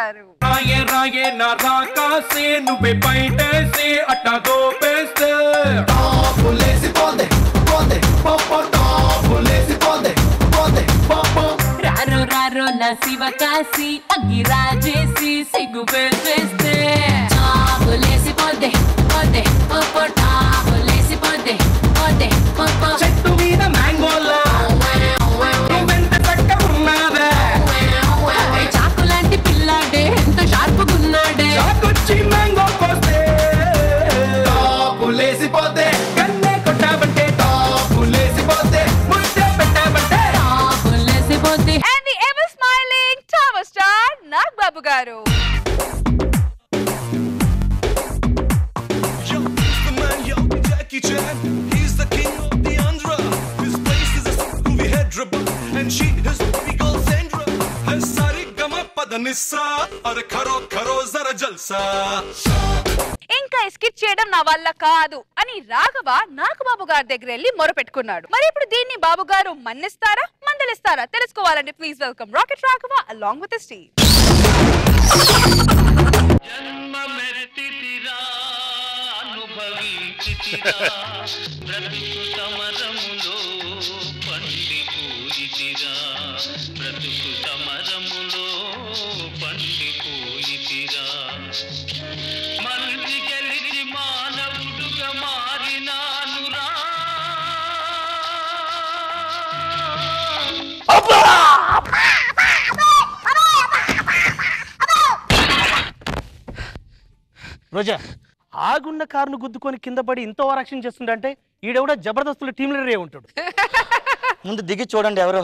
గారు రాయే రాయే నా రాకాసే నువ్వే బయటేసే అట్టా దోపేస్తే రారో రారో నా శివ కాసి అగ్గి రాజేసి సిగ్గు పెట్టేస్తే చాబులేసి పోతే పోతే పోపో టాబులేసి పోతే పోతే పోపో చెట్టు మీద మ్యాంగోలా నువ్వెంత చక్క ఉన్నావే చాకు లాంటి పిల్లాడే ఎంత షార్పుగున్నాడే చాకొచ్చి మ్యాంగో కోస్తే టాపులేసిపోతే కన్నే కొట్టావంటే టాపులేసిపోతే ముద్దే పెట్టావంటే చాబులేసి పోతే and the ever smiling tower star Nag Babu garu Yo, the man, yo, Jackie Chan. He's the king of the Andhra. His place is a movie Hyderabad, and she is the girl Sandra. Her sari gama padanissa, are karo karo zara jalsa. ఇంకా skit చేయడం నా వల్ల కాదు అని రాఘవ నాగబాబు గారి దగ్గర వెళ్ళి మొరపెట్టుకున్నాడు మరి ఇప్పుడు దీన్ని బాబు గారు మన్నిస్తారా మందలిస్తారా తెలుసుకోవాలంటే please welcome rocket Raghava along with Steve జన్మమెత్తితిరా అనుభవించితిరా బ్రతుకు సమరములో పండిపోయితిరా బ్రతుకు సమరములో పండిపోయితిరా మంచి గెలిచి మానవుడుగా మారినానురా రోజా ఆగున్న కారును గుద్దుకొని కింద పడి ఇంత ఓవరాక్షన్ చేస్తుండంటే ఈడెవడ జబర్దస్తుల టీం లీడర్ అయి ఉంటాడు ముందు దిగి చూడండి ఎవరో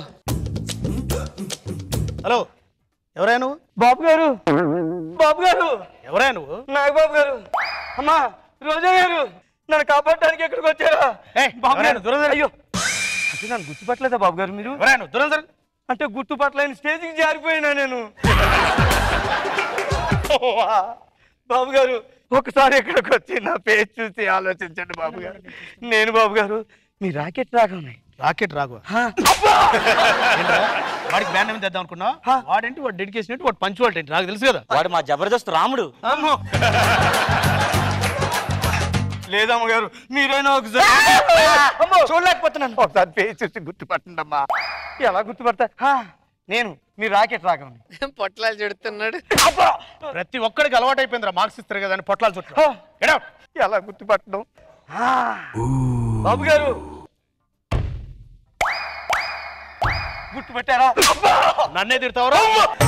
హలో ఎవరా నువ్వు బాబు గారు బాబు గారు ఎవరా నువ్వు నాగబాబు గారు అమ్మా రోజా గారు నన్ను కాపాడడానికి ఎక్కడికి వచ్చారా ఏయ్, బాబు ఎవరా గారు నువ్వు? దూరం జరగ. అయ్యో అంటే నన్ను గుర్తుపట్టలేదా బాబు గారు మీరు ఎవరా నువ్వు దూరం జరగ. అంటే గుర్తుపట్టలేని స్టేజ్కి జారిపోయినా నేను బాబు గారు ఒకసారి ఇక్కడికి వచ్చి నా పేరు చూసి ఆలోచించండి బాబు గారు నేను బాబు గారు మీ రాకెట్ రాగానే రాకెట్ రాఘవ ఏంట్రా? వాడికి బ్యాండ్ ఏమి తెద్దాం అనుకున్నా వాడేంటి వాడు డెడికేషన్ ఏంటి వాడు పంచువాడు ఏంటి నాకు తెలుసు కదా వాడు మా జబర్దస్త్ రాముడు అమ్మో లేదమ్మ గారు మీరైనా ఒకసారి అమ్మో, చూడలేకపోతున్నాను ఒకసారి పేరు చూసి గుర్తుపట్టండి అమ్మా ఎలా గుర్తుపడతా హా, నేను మీ రాకెట్ రాగండి పొట్లాలు చెడుతున్నాడు ప్రతి ఒక్కడికి అలవాటు అయిపోయిందిరా మార్క్స్ ఇస్తారు కదా అని పొట్లాలు చుట్టూ హా, ఎడా ఎలా గుర్తుపట్టడం హా, బాబు గారు గుర్తుపెట్టారా అబ్బా! నన్నే తిడతావరా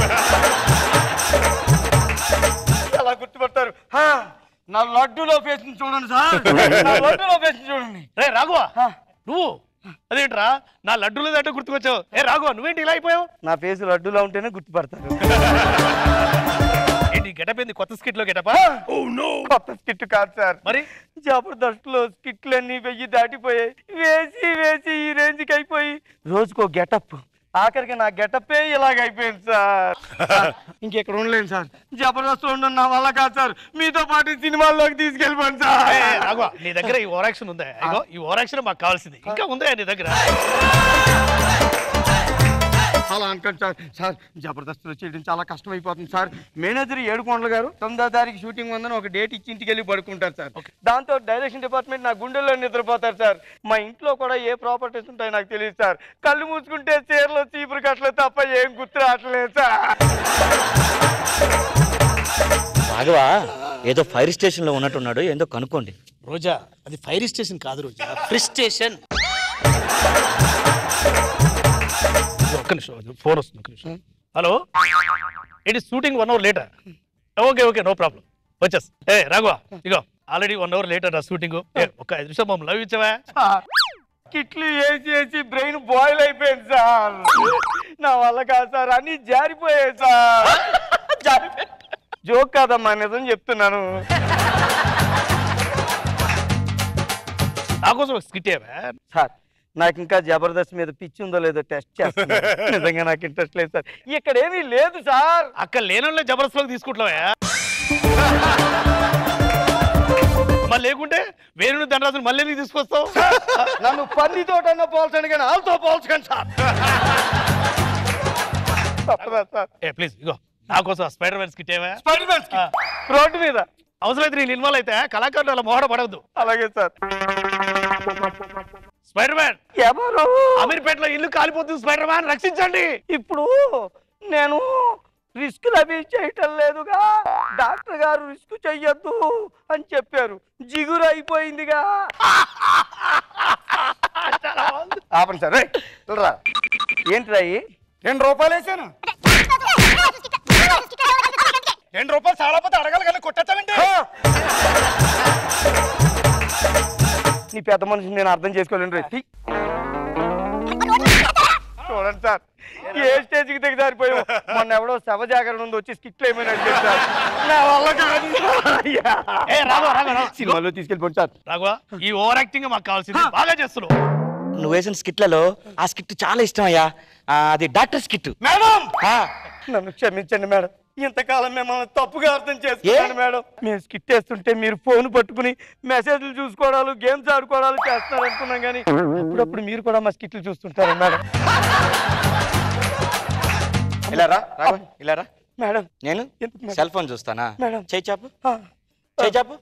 ఎలా గుర్తుపడతారు హా, నా లడ్డూలో ఫేస్ చూడండి సార్ నా లడ్డూలో ఫేస్ చూడండి రే రాఘవ హా. నువ్వు అదేంట్రా నా లడ్డూలు దాంట్లో గుర్తుకొచ్చావు ఏ రాఘవ నువ్వేంటి ఇలా అయిపోయావు నా ఫేస్ లడ్డూలో ఉంటేనే గుర్తుపడతారు ఏంటి గెటప్ ఏంది కొత్త స్కిట్ లో గెటపా కొత్త స్కిట్ కాదు సార్ మరి జబర్దస్త్ లో స్కిట్లన్నీ వెయ్యి దాటిపోయాయి వేసి వేసి ఈ రేంజ్ కి అయిపోయి రోజుకో గెటప్ ఆఖరికి నా గెటప్పే ఇలాగ అయిపోయింది సార్ ఇంకెక్కడ ఉండలేను సార్ జబర్దస్త్ లో ఉండడం నా వల్ల కాదు సార్ మీతో పాటు సినిమాల్లోకి తీసుకెళ్ళిపోండి ఏ, సార్ ఏ, రాఘవ నీ దగ్గర ఈ ఓరాక్షన్ ఉందా ఇగో ఈ ఓరాక్షన్ మాకు కావాల్సింది ఇంకా ఉందా నీ దగ్గర అలా అనుకోండి సార్ సార్ జబర్దస్త్ లో చేయడం చాలా కష్టం అయిపోతుంది సార్ మేనేజర్ ఏడుకొండల గారు తొమ్మిదో తారీఖు షూటింగ్ ఉందని ఒక డేట్ ఇచ్చి ఇంటికి వెళ్ళి పడుకుంటారు సార్ దాంతో డైరెక్షన్ డిపార్ట్మెంట్ నా గుండెల్లో నిద్రపోతారు సార్ మా ఇంట్లో కూడా ఏ ప్రాపర్టీస్ ఉంటాయో నాకు తెలియదు సార్ కళ్ళు మూసుకుంటే చీరలు చీపురు కట్టలు తప్ప ఏం గుర్తు రావట్లేదు సార్ రాఘవా ఏదో ఫైర్ స్టేషన్ లో ఉన్నట్టున్నాడు ఏందో కనుక్కోండి రోజా అది ఫైర్ స్టేషన్ కాదు రోజా ఫ్రిజ్ స్టేషన్ ఒక్క నిమిషం ఫోన్ వస్తుంది ఒక్క నిమిషం hello it is shooting one hour later okay okay no problem వచ్చేస్ ఏ రాఘవ ఇగో ఆల్రెడీ వన్ అవర్ లేటర్ ఆ షూటింగ్ ఒక ఐదు నిమిషం మమ్మల్ని లవ్ ఇచ్చావా సార్, కిట్లు వేసి వేసి బ్రెయిన్ బాయిల్ అయిపోయింది సార్ నా వల్ల కాదు సార్ అన్ని జారిపోయాయి సార్ జారిపోయాయి జోక్ కాదమ్మా నిజం చెప్తున్నాను నా కోసం స్కిట్ సార్ నాకు ఇంకా జబర్దస్త్ మీద పిచ్చి ఉందో లేదో టెస్ట్ చేస్తాను నిజంగా నాకు ఇంట్రెస్ట్ లేదు సార్ ఇక్కడ ఏమీ లేదు సార్ అక్కడ లేనోళ్ళే జబర్దస్త్లోకి తీసుకుంటున్నావా మరి లేకుంటే వేణుని దండరాజులు మళ్ళీ ఎందుకు తీసుకొస్తావు నన్ను పందితోటన్నా పోల్చండి కానీ వాళ్ళతో పోల్చకండి సార్ తప్పదా సార్ ఏ ప్లీజ్ ఇగో నా కోసం స్పైడర్ మ్యాన్ స్కిట్ ఏవా స్పైడర్ మ్యాన్ స్కిట్. రోడ్డు మీద అవసరమైతే నేను ఇన్వాల్వ్ అయితే కళాకారులు అలా మోహడ పడవద్దు అలాగే సార్ స్పైడర్ మ్యాన్ ఎవరు అమీర్పేటలో ఇల్లు కాలిపోతుంది స్పైడర్ మ్యాన్ రక్షించండి ఇప్పుడు నేను రిస్క్ అవి చేయటం లేదుగా డాక్టర్ గారు రిస్క్ చెయ్యొద్దు అని చెప్పారు జిగురు అయిపోయిందిగా ఆపండి సార్ రేయ్, చూడరా ఏంటి రాయి రెండు రూపాయలు వేసాను రెండు రూపాయలు చాలా పోతే అడగాలి కానీ కొట్టేస్తామండి నీ పెద్ద మనిషిని నేను అర్థం చేసుకోలేను రేసి చూడండి సార్ ఏ స్టేజ్కి దిగి జారిపోయావు మొన్న ఎవడో శవ జాగరణ ఉంది వచ్చి స్కిట్లు ఏమైనా చెప్పారు నా వల్ల కాదు అయ్యా. ఏ రాఘవ రాఘవ రాఘవ. సినిమాలో తీసుకెళ్ళిపోండి సార్ రాఘవ ఈ ఓవర్ యాక్టింగ్ మాకు కావాల్సింది బాగా చేస్తున్నావు నువ్వు వేసిన స్కిట్లలో ఆ స్కిట్ చాలా ఇష్టం అయ్యా ఆ, అది డాక్టర్ స్కిట్ మేడం నన్ను క్షమించండి మేడం ఇంతకాలం మిమ్మల్ని తప్పుగా అర్థం చేసుకున్నాను మేడం మేము స్కిట్ వేస్తుంటే మీరు ఫోన్ పట్టుకుని మెసేజ్లు చూసుకోవడాలు గేమ్స్ ఆడుకోవడాలు చేస్తున్నారు అనుకున్నాం కానీ అప్పుడప్పుడు మీరు కూడా మా స్కిట్లు చూస్తుంటారా మేడం ఇలా రా రాఘవ, ఇలా రా మేడం నేను ఎందుకు మేడం? సెల్ ఫోన్ చూస్తానా మేడం. చేయి చాపు ఆ. చేయి చాపు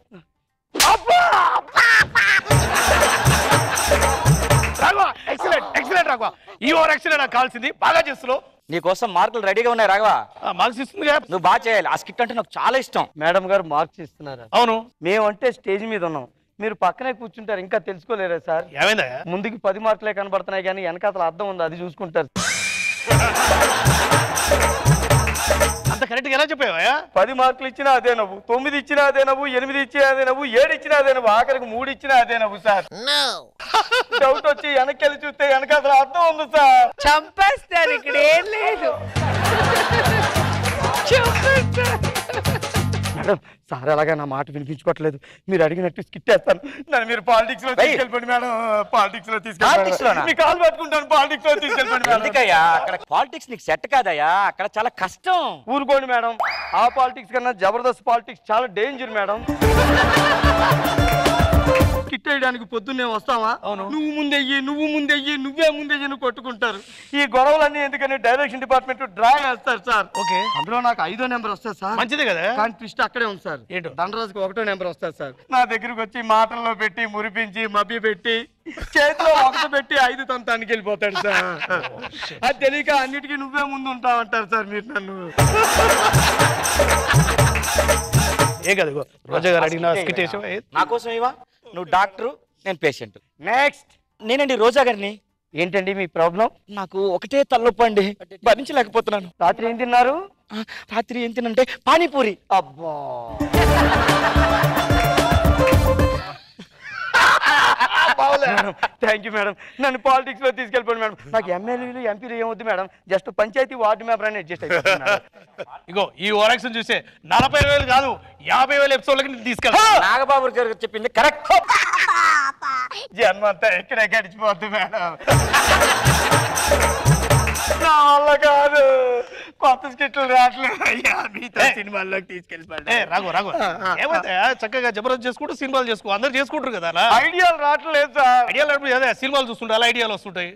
రాఘవ ఎక్సలెంట్ ఎక్సలెంట్ రాఘవ ఈ ఓవర్ యాక్షన్ నాకు కావాల్సింది బాగా చేస్తున్నావు నీకోసం మార్కులు రెడీగా ఉన్నాయి రాఘవా మార్క్స్ ఇస్తుందిగా నువ్వు బాగా చేయాలి ఆ స్కిట్ అంటే నాకు చాలా ఇష్టం మేడం గారు మార్క్స్ ఇస్తున్నారా అవును మేమంటే స్టేజ్ మీద ఉన్నాం మీరు పక్కనే కూర్చుంటారు ఇంకా తెలుసుకోలేరా సార్ ఏమైందా ముందుకి పది మార్కులే కనబడుతున్నాయి కానీ వెనకాతల అర్థం ఉంది అది చూసుకుంటారు అంత కరెక్ట్ గా ఎలా చెప్పావా పది మార్కులు ఇచ్చినా అదే నవ్వు తొమ్మిది ఇచ్చినా అదే నవ్వు ఎనిమిది ఇచ్చినా అదే నవ్వు ఏడు ఇచ్చినా అదే నవ్వు ఆఖరికి మూడు ఇచ్చినా అదే నవ్వు సార్ డౌట్ వచ్చి వెనక్కి వెళ్ళి చూస్తే వెనకాతల అర్థం ఉంది సార్ చంపేస్తారు ఇక్కడ ఏం లేదు చంపేస్తారు మేడం సార్ అలాగా నా మాట వినిపించుకోవట్లేదు మీరు అడిగినట్టు స్కిట్ వేస్తాను నన్ను మీరు పాలిటిక్స్ లో వెయ్. తీసుకెళ్ళిపోండి మేడం పాలిటిక్స్ లో Politics లోనా? తీసుకెళ్ళి మీ కాల్ పట్టుకుంటాను పాలిటిక్స్ లో తీసుకెళ్ళిపోండి మేడం ఎందుకయ్యా అక్కడ పాలిటిక్స్ నీకు సెట్ కాదయ్యా అక్కడ చాలా కష్టం ఊరుకోండి మేడం ఆ పాలిటిక్స్ కన్నా జబర్దస్త్ పాలిటిక్స్ చాలా డేంజర్ మేడం కిట్ వేయడానికి పొద్దున్నే వస్తావా అవును. నువ్వు ముందెయ్యి నువ్వు ముందెయ్యి నువ్వే ముందెయ్యి నువ్వు కొట్టుకుంటారు ఈ గొడవలన్నీ ఎందుకని డైరెక్షన్ డిపార్ట్మెంట్ డ్రా వేస్తారు సార్ ఓకే అందులో నాకు ఐదో నెంబర్ వస్తుంది సార్ మంచిదే కదా కానీ ట్విస్ట్ అక్కడే ఉంది సార్ ఏంటో? దండరాజుకి ఒకటో నెంబర్ వస్తుంది సార్ నా దగ్గరకు వచ్చి మాటల్లో పెట్టి మురిపించి మభ్య పెట్టి చేతిలో ఒకటి పెట్టి ఐదు తనతానికి వెళ్ళిపోతాడు సార్ అది తెలియక అన్నిటికీ నువ్వే ముందు ఉంటావు అంటారు సార్ మీరు నన్ను ఏ కదా ఇగో, రోజా గారు అడిగిన స్కిట్ వేసావా ఏ? నా కోసం ఇవా నువ్వు డాక్టర్ నేను పేషెంట్ నెక్స్ట్ నేనండి రోజా గారిని ఏంటండి మీ ప్రాబ్లం నాకు ఒకటే తలనొప్పి అండి భరించలేకపోతున్నాను రాత్రి ఏం తిన్నారు ఆ, రాత్రి ఏం తినంటే పానీపూరి అబ్బా మేడం థ్యాంక్ యూ మేడం నన్ను పాలిటిక్స్ లో తీసుకెళ్ళిపోండి మేడం నాకు ఎమ్మెల్యేలు ఎంపీలు ఏమొద్దు madam just panchayat ward member అని అడ్జస్ట్ అయిపోతుంది మేడం. ఇగో ఈ ఓవర్ యాక్షన్ చూసే నలభై వేలు కాదు యాభై వేల ఎపిసోడ్లకి నేను తీసుకెళ్తా నాగబాబు గారు చెప్పింది కరెక్ట్ జన్మ అంతా ఎక్కడే గడిచిపోద్ది మేడం నా వల్ల కాదు కొత్త స్కిట్లు రావట్లేదు అయ్యా మీతో ఏ. సినిమాల్లోకి ఏ తీసుకెళ్ళిపోండి రాఘవ రాఘవ ఆ, ఆ, ఏమైతే చక్కగా జబర్దస్త్ చేసుకుంటూ సినిమాలు చేసుకో అందరు చేసుకుంటారు కదా అలా ఐడియాలు రావట్లేదు సార్ ఐడియాలు అప్పుడు అదే సినిమాలు చూస్తుంటే అలా ఐడియాలు వస్తుంటాయి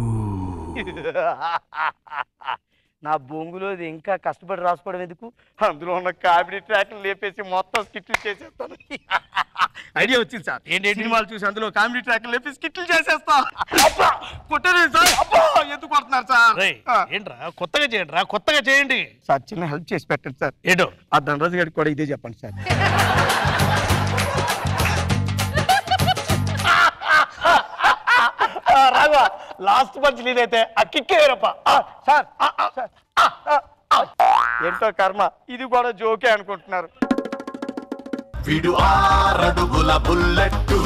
నా బొంగులో ఇది ఇంకా కష్టపడి రాసుకోవడం ఎందుకు అందులో ఉన్న కామెడీ ట్రాక్లు లేపేసి మొత్తం స్కిట్లు చేసేస్తాను ఐడియా వచ్చింది సార్ ఏంటి? సినిమాలు చూసి అందులో కామెడీ ట్రాక్లు లేపి స్కిట్లు చేసేస్తా అబ్బా కొట్టలేదు సార్ అబ్బా ఎందుకు కొడుతున్నారు సార్ రేయ్, ఆ. ఏంట్రా కొత్తగా చేయండి రా కొత్తగా చేయండి సార్ చిన్న హెల్ప్ చేసి పెట్టండి సార్ ఏంటో ఆ ధనరాజు గారికి కూడా ఇదే చెప్పండి సార్ రాఘవ లాస్ట్ పంచ్ ఇదైతే ఆ కిక్కే వేరప్ప ఆ, సార్ ఆ, ఆ, సార్, ఆ, ఆ, ఆ. ఏంటో కర్మ ఇది కూడా జోకే అనుకుంటున్నారు విడు ఆరడుగుల బుల్లెట్టు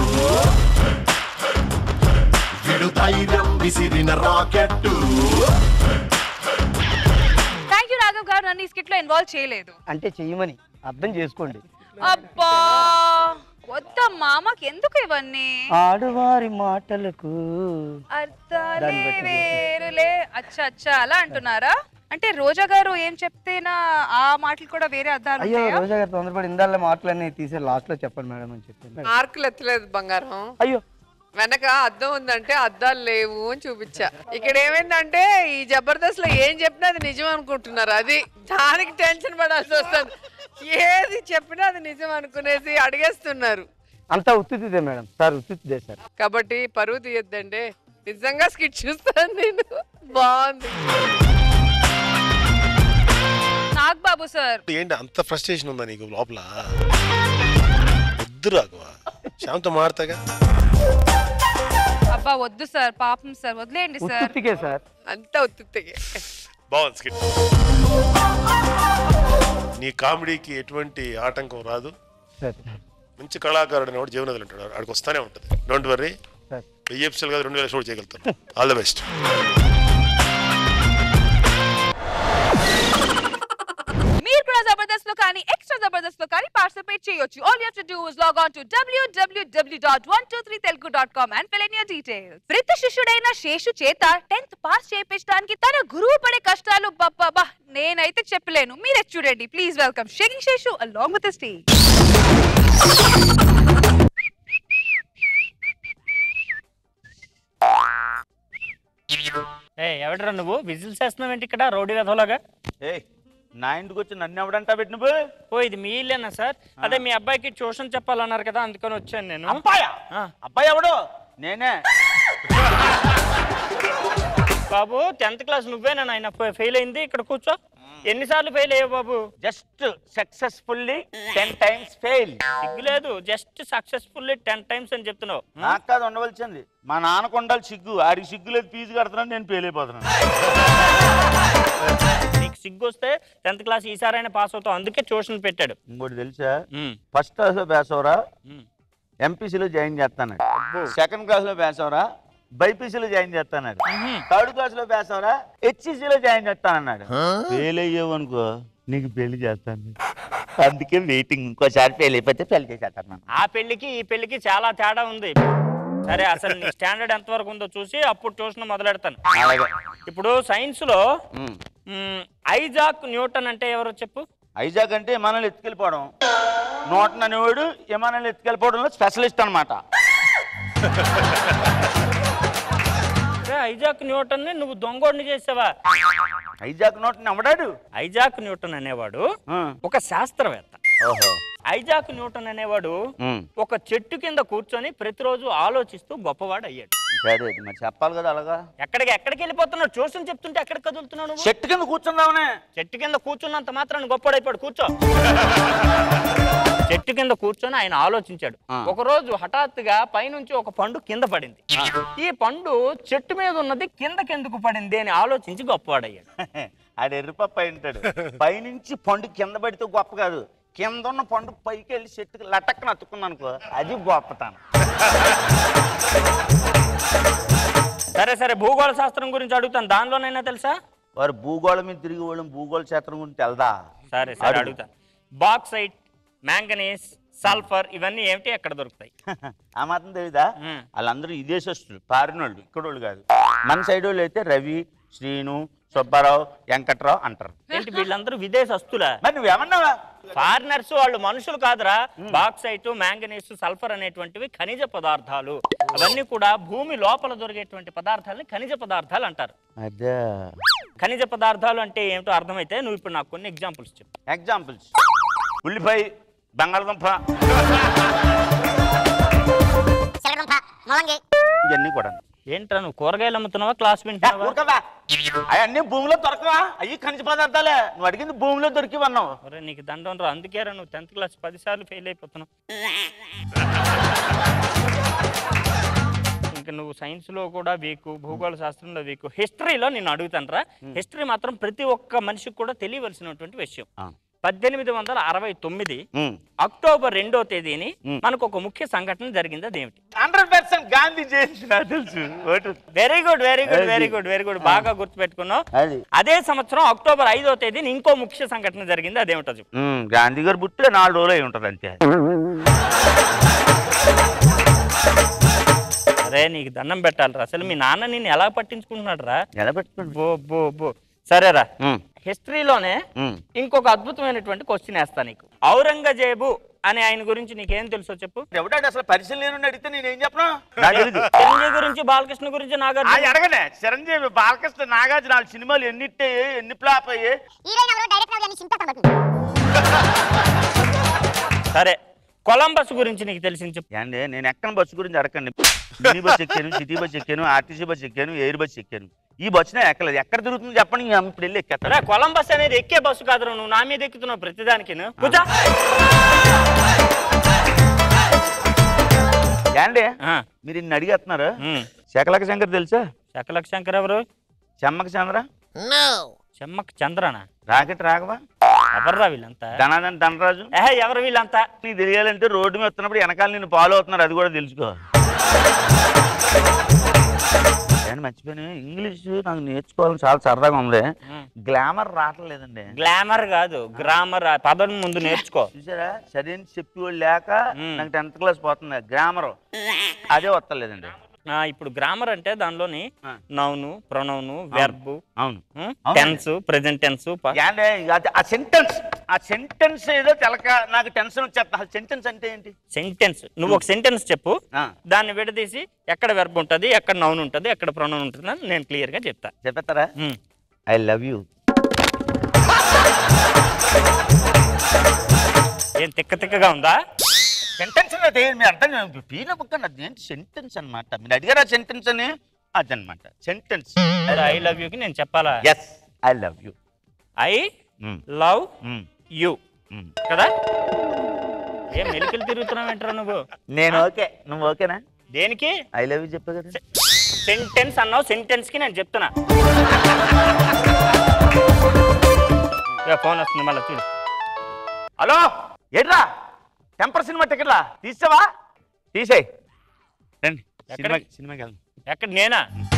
విడు ధైర్యం విసిరిన రాకెట్టు థ్యాంక్ యూ రాఘవ్ గారు నన్ను ఈ స్కిట్ లో ఇన్వాల్వ్ చేయలేదు అంటే చెయ్యమని అర్థం చేసుకోండి అబ్బా వద్దమ్మా మాకు ఎందుకు ఇవన్నీ ఆడవారి మాటలకు అర్థాలే దాన్ని బట్టి వేరులే అచ్చా అచ్చా అలా అంటున్నారా అంటే రోజా గారు ఏం చెప్తేనా ఆ మాటలు కూడా వేరే అర్థాలు అయ్యో ఉంటాయా రోజా గారు తొందరపడి ఇందాల మాటలన్నీ తీసే లాస్ట్ లో చెప్పండి మేడం అని చెప్పాను మార్కులు ఎత్తలేదు బంగారం అయ్యో వెనక అద్దం ఉందంటే అద్దాలు లేవు అని చూపించా ఇక్కడ ఏమైందంటే ఈ జబర్దస్త్ లో ఏం చెప్పినా అది నిజం అనుకుంటున్నారు అది దానికి టెన్షన్ పడాల్సి వస్తుంది ఏది చెప్పినా అది నిజం అనుకునేసి అడిగేస్తున్నారు అంతా ఉత్తుదే మేడం సార్ ఉత్తుదే సార్ కాబట్టి పరువు తీయొద్దండి నిజంగా స్కిట్ చూస్తాను నేను బాగుంది నాగబాబు సార్ ఏంటి అంత ఫ్రస్ట్రేషన్ ఉందా నీకు లోపల వద్దు రాఘవ శ్యామ్తో మాడతాగా అబ్బా వద్దు సార్ పాపం సార్ వదిలేయండి సార్ ఉత్తుకే సార్ అంతా ఉత్తుత్తిగే బాగుంది స్కిట్ నీ కామెడీకి ఎటువంటి ఆటంకం రాదు సార్ మంచి కళాకారుడు అనేవాడు జీవనదులు ఉంటాడు ఆడికి వస్తానే ఉంటుంది డోంట్ వర్రీ సార్ వెయ్యి ఎపిసోడ్ కాదు రెండు వేల షోట్ చేయగలుగుతాను ఆల్ ద బెస్ట్ మీరు కూడా జబర్దస్త్ లో కానీ ఎక్స్ట్రా జబర్దస్త్ లో కానీ పార్టిసిపేట్ చేయొచ్చు all you to do is log on to www.123telugu.com and fill in your details. వృత్తి శిష్యుడైన శేషు చేత టెన్త్ పాస్ చేయించడానికి తన గురువు పడే కష్టాలు బబ్బా నేనైతే చెప్పలేను మీరే చూడండి please welcome shaking Seshu along with stage ఏ ఎవడరా నువ్వు విజిల్స్ వేస్తున్నావు ఏంటి ఇక్కడ రౌడీ రథంలాగా ఏ నా ఇంటికి వచ్చి నన్ను ఎవడంటా పెట్టి నువ్వు ఓ ఇది మీ ఇల్లేనా సార్ అదే మీ అబ్బాయికి ట్యూషన్ చెప్పాలన్నారు కదా అందుకని వచ్చాను నేను అబ్బాయా అబ్బాయి ఎవడు నేనే బాబు టెన్త్ క్లాస్ నువ్వేనా ఆయన ఫెయిల్ అయింది ఇక్కడ కూర్చో ఎన్నిసార్లు ఫెయిల్ అయ్యావు బాబు just successfully ten times fail సిగ్గులేదు జస్ట్ సక్సెస్ఫుల్లీ టెన్ టైమ్స్ అని చెప్తున్నావు నాకు కాదు ఉండవలసింది మా నాన్నకు ఉండాలి సిగ్గు ఆడికి సిగ్గు లేదు ఫీజు కడుతున్నాను నేను ఫెయిల్ అయిపోతున్నాను నీకు సిగ్గు వస్తే టెన్త్ క్లాస్ ఈసారైనా పాస్ అవుతావు అందుకే ట్యూషన్ పెట్టాడు ఇంకోటి తెలుసా ఫస్ట్ క్లాస్ లో బేసవరా ఎంపీసీలో జాయిన్ చేస్తాను సెకండ్ క్లాస్ లో బేసవరా బైపీసీలో జాయిన్ చేస్తాడు థర్డ్ క్లాస్ లో బేసవరా హెచ్ఈసీలో జాయిన్ చేస్తానన్నాడు ఫెయిల్ అయ్యావు అనుకో నీకు పెళ్లి చేస్తాను అందుకే వెయిటింగ్ ఇంకోసారి ఫెయిల్ అయిపోతే పెళ్లి చేసేస్తాను ఆ పెళ్లికి ఈ పెళ్లికి చాలా తేడా ఉంది సరే అసలు నీ స్టాండర్డ్ ఎంత వరకు ఉందో చూసి అప్పుడు ట్యూషన్ మొదలెడతాను అలాగే ఇప్పుడు సైన్స్ లో మ్, ఐజాక్ న్యూటన్ అంటే ఎవరో చెప్పు ఐజాక్ అంటే విమానాలు ఎత్తుకెళ్ళిపోవడం నోటన్ అనేవాడు విమానాలు ఎత్తుకెళ్ళిపోవడంలో స్పెషలిస్ట్ అనమాట అరే, ఐజాక్ న్యూటన్ ని నువ్వు దొంగోడిని చేసావా ఐజాక్ నోటన్ ఎవడాడు ఐజాక్ న్యూటన్ అనేవాడు ఒక శాస్త్రవేత్త ఓహో ఐజాక్ న్యూటన్ అనేవాడు ఒక చెట్టు కింద కూర్చొని ప్రతిరోజు ఆలోచిస్తూ గొప్పవాడు అయ్యాడు సరే మరి చెప్పాలి కదా అలాగా ఎక్కడికి ఎక్కడికి వెళ్ళిపోతున్నావు ట్యూషన్ చెప్తుంటే ఎక్కడికి కదులుతున్నావు నువ్వు చెట్టు కింద కూర్చుందామనే చెట్టు కింద కూర్చున్నంత మాత్రాన్ని గొప్పవాడైపోయాడు కూర్చో చెట్టు కింద కూర్చొని ఆయన ఆలోచించాడు ఒక రోజు హఠాత్తుగా పైనుంచి ఒక పండు కింద పడింది ఈ పండు చెట్టు మీద ఉన్నది కిందకెందుకు పడింది అని ఆలోచించి గొప్పవాడయ్యాడు ఆడు ఎర్రిపప్పు అయి ఉంటాడు పైనుంచి పండు కింద పడితే గొప్ప కాదు కింద ఉన్న పండు పైకి వెళ్ళి చెట్టుకి లటక్కన అతుక్కుంది అనుకో అది గొప్పతనం సరే సరే భూగోళ శాస్త్రం గురించి అడుగుతాను దానిలోనైనా తెలుసా వారు భూగోళం మీద తిరిగి వాళ్ళం భూగోళ శాస్త్రం గురించి తెలదా సరే సరే అడుగు. అడుగుతాను బాక్సైట్ మ్యాంగనీస్ సల్ఫర్ ఇవన్నీ ఏమిటి ఎక్కడ దొరుకుతాయి ఆ మాత్రం తెలీదా వాళ్ళందరూ విదేశస్తులు పారినోళ్ళు ఇక్కడ వాళ్ళు కాదు మన సైడ్ వాళ్ళు అయితే రవి శ్రీను సుబ్బారావు వెంకట్రావు అంటారు ఏంటి వీళ్ళందరూ విదేశస్తులా మరి నువ్వేమన్నావా ఫారినర్స్ వాళ్ళు మనుషులు కాదురా బాక్సైట్ మ్యాంగనీస్ సల్ఫర్ అనేటువంటివి ఖనిజ పదార్థాలు అవన్నీ కూడా భూమి లోపల దొరికేటువంటి పదార్థాలని ఖనిజ పదార్థాలు అంటారు అదే ఖనిజ పదార్థాలు అంటే ఏమిటో అర్థమైతే నువ్వు ఇప్పుడు నాకు కొన్ని ఎగ్జాంపుల్స్ చెప్పు ఎగ్జాంపుల్స్ ఉల్లిపాయ బంగాళదుంప ఇవన్నీ కూడా ఏంట్రా నువ్వు కూరగాయలు అమ్ముతున్నావా క్లాస్ వింటున్నావా ఊరుకోవా అవన్నీ భూమిలో దొరకవా అవి ఖనిజ పదార్థాలే నువ్వు అడిగింది భూమిలో దొరికివన్నావు ఒరే నీకు దండం రా అందుకేరా నువ్వు టెన్త్ క్లాస్ పది సార్లు ఫెయిల్ అయిపోతున్నావు ఇంకా నువ్వు సైన్స్ లో కూడా వీక్ భూగోళ శాస్త్రంలో వీక్ హిస్టరీలో నేను అడుగుతాను రా హిస్టరీ మాత్రం ప్రతి ఒక్క మనిషికి కూడా తెలియవలసినటువంటి విషయం పద్దెనిమిది వందల అరవై తొమ్మిది అక్టోబర్ రెండో తేదీని మనకు ఒక ముఖ్య సంఘటన జరిగింది అదేమిటి హండ్రెడ్ పర్సెంట్ గాంధీ జయంతి నాకు తెలుసు ఓటు వెరీ గుడ్ వెరీ గుడ్ అది. వెరీ గుడ్ వెరీ గుడ్ బాగా గుర్తుపెట్టుకున్నావు అది అదే సంవత్సరం అక్టోబర్ ఐదో తేదీని ఇంకో ముఖ్య సంఘటన జరిగింది అదేమిటో చెప్పు ఉమ్, గాంధీ గారు పుట్టే నాలుగు రోజులు అయి ఉంటుంది అంతే అరే నీకు దండం పెట్టాలిరా అసలు మీ నాన్న నిన్ను ఎలా పట్టించుకుంటున్నాడు రా ఎలా పెట్టుకుంటు బో బో బో సరేరా హిస్టరీలోనే ఇంకొక అద్భుతమైనటువంటి క్వశ్చన్ వేస్తా నీకు ఔరంగజేబు అని ఆయన గురించి నీకేం తెలుసో చెప్పు ఎవడాడు అసలు పరిశీలన లేని అడిగితే నేనేం చెప్పను నాకు తెలీదు. చిరంజీవి గురించి బాలకృష్ణ గురించి అది నాగార్జున అడగనే చిరంజీవి బాలకృష్ణ నాగార్జున నాలుగు సినిమాలు ఎన్ని hit అయ్యాయి ఎన్ని ఫ్లాప్ అయ్యాయి సరే కొలంబస్ గురించి నీకు తెలిసింది చెప్పు ఏండి నేను ఎక్కని బస్సు గురించి అడగండి మినీ బస్ ఎక్కాను సిటీ బస్ ఎక్కాను ఆర్టీసీ బస్ ఎక్కాను ఎయిర్ బస్ ఎక్కాను ఈ బస్సు నేను ఎక్కలేదు ఎక్కడ తిరుగుతుంది చెప్పండి ఇంక ఇప్పుడు వెళ్ళి అరే ఎక్కేస్తాను కొలంబస్ అనేది ఎక్కే బస్సు కాదురా నువ్వు నా మీద ఎక్కుతున్నావు ప్రతిదానికి కూర్చో ఏండి ఆ, మీరు ఇన్ని అడిగేస్తున్నారు ఉమ్. శకలక శంకర్ తెలుసా శకలక్ శంకర్ ఎవరు చెమ్మక చంద్ర చెమ్మక్ చంద్రనా రాకెట్ రాఘవ ఎవర్రా వీళ్ళంతా ధనాదన్ ధనరాజు ఏహే ఎవరు వీళ్ళంతా నీకు తెలియాలంటే రోడ్డు మీద వస్తున్నప్పుడు వెనకాల నిన్ను ఫాలో అవుతున్నారు అది కూడా తెలుసుకో నేను మర్చిపోయాను ఇంగ్లీష్ నాకు నేర్చుకోవాలని చాలా సరదాగా ఉంది గ్లామర్ రావట్లేదండి గ్లామర్ కాదు గ్రామర్ ఆ పదం ముందు నేర్చుకో చూసారా సరైన చెప్పేవాళ్ళు లేక మ్మ్. నాకు టెన్త్ క్లాస్ పోతుంది గ్రామర్ అదే వస్తలేదండి ఆ, ఇప్పుడు గ్రామర్ అంటే దానిలోని ఆ. నౌను ప్రొనౌను వెర్బు అవును అవును. టెన్స్ ప్రెజెంట్ టెన్స్ ఏండి అది ఆ సెంటెన్స్ ఆ సెంటెన్స్ ఏదో తెలక నాకు టెన్షన్ వచ్చేస్తా ఆ సెంటెన్స్ అంటే ఏంటి సెంటెన్స్ నువ్వు ఒక సెంటెన్స్ చెప్పు ఆ, దాన్ని విడదీసి ఎక్కడ వెర్బ్ ఉంటుంది ఎక్కడ నౌన్ ఉంటుంది ఎక్కడ ప్రొనౌన్ ఉంటుంది అని నేను క్లియర్ గా చెప్తా చెప్పేస్తారా ఉమ్. ఐ లవ్ యూ ఏం తిక్క తిక్కగా ఉందా సెంటెన్స్ అదే మీరు అర్థం ఫీల్ అవ్వకండి అది ఏంటి సెంటెన్స్ అనమాట మీరు అడిగారా సెంటెన్స్ అని అదనమాట సెంటెన్స్ ఐ లవ్ యూకి నేను చెప్పాలా yes I love you I love you కదా ఏం మెలికలు తిరుగుతున్నావు ఏంట్రా నువ్వు నేను ఓకే నువ్వు ఓకేనా దేనికి ఐ లవ్ యూ చెప్పా కదా సెంటెన్స్ అన్నావు సెంటెన్స్ కి నేను చెప్తున్నా ఇక ఫోన్ వస్తుంది మళ్ళీ చూడు హలో ఏంట్రా టెంపర్ సినిమా టికెట్లా తీసావా తీసేయ్ రండి సినిమా సినిమాకి వెళ్దాం ఎక్కడ నేనా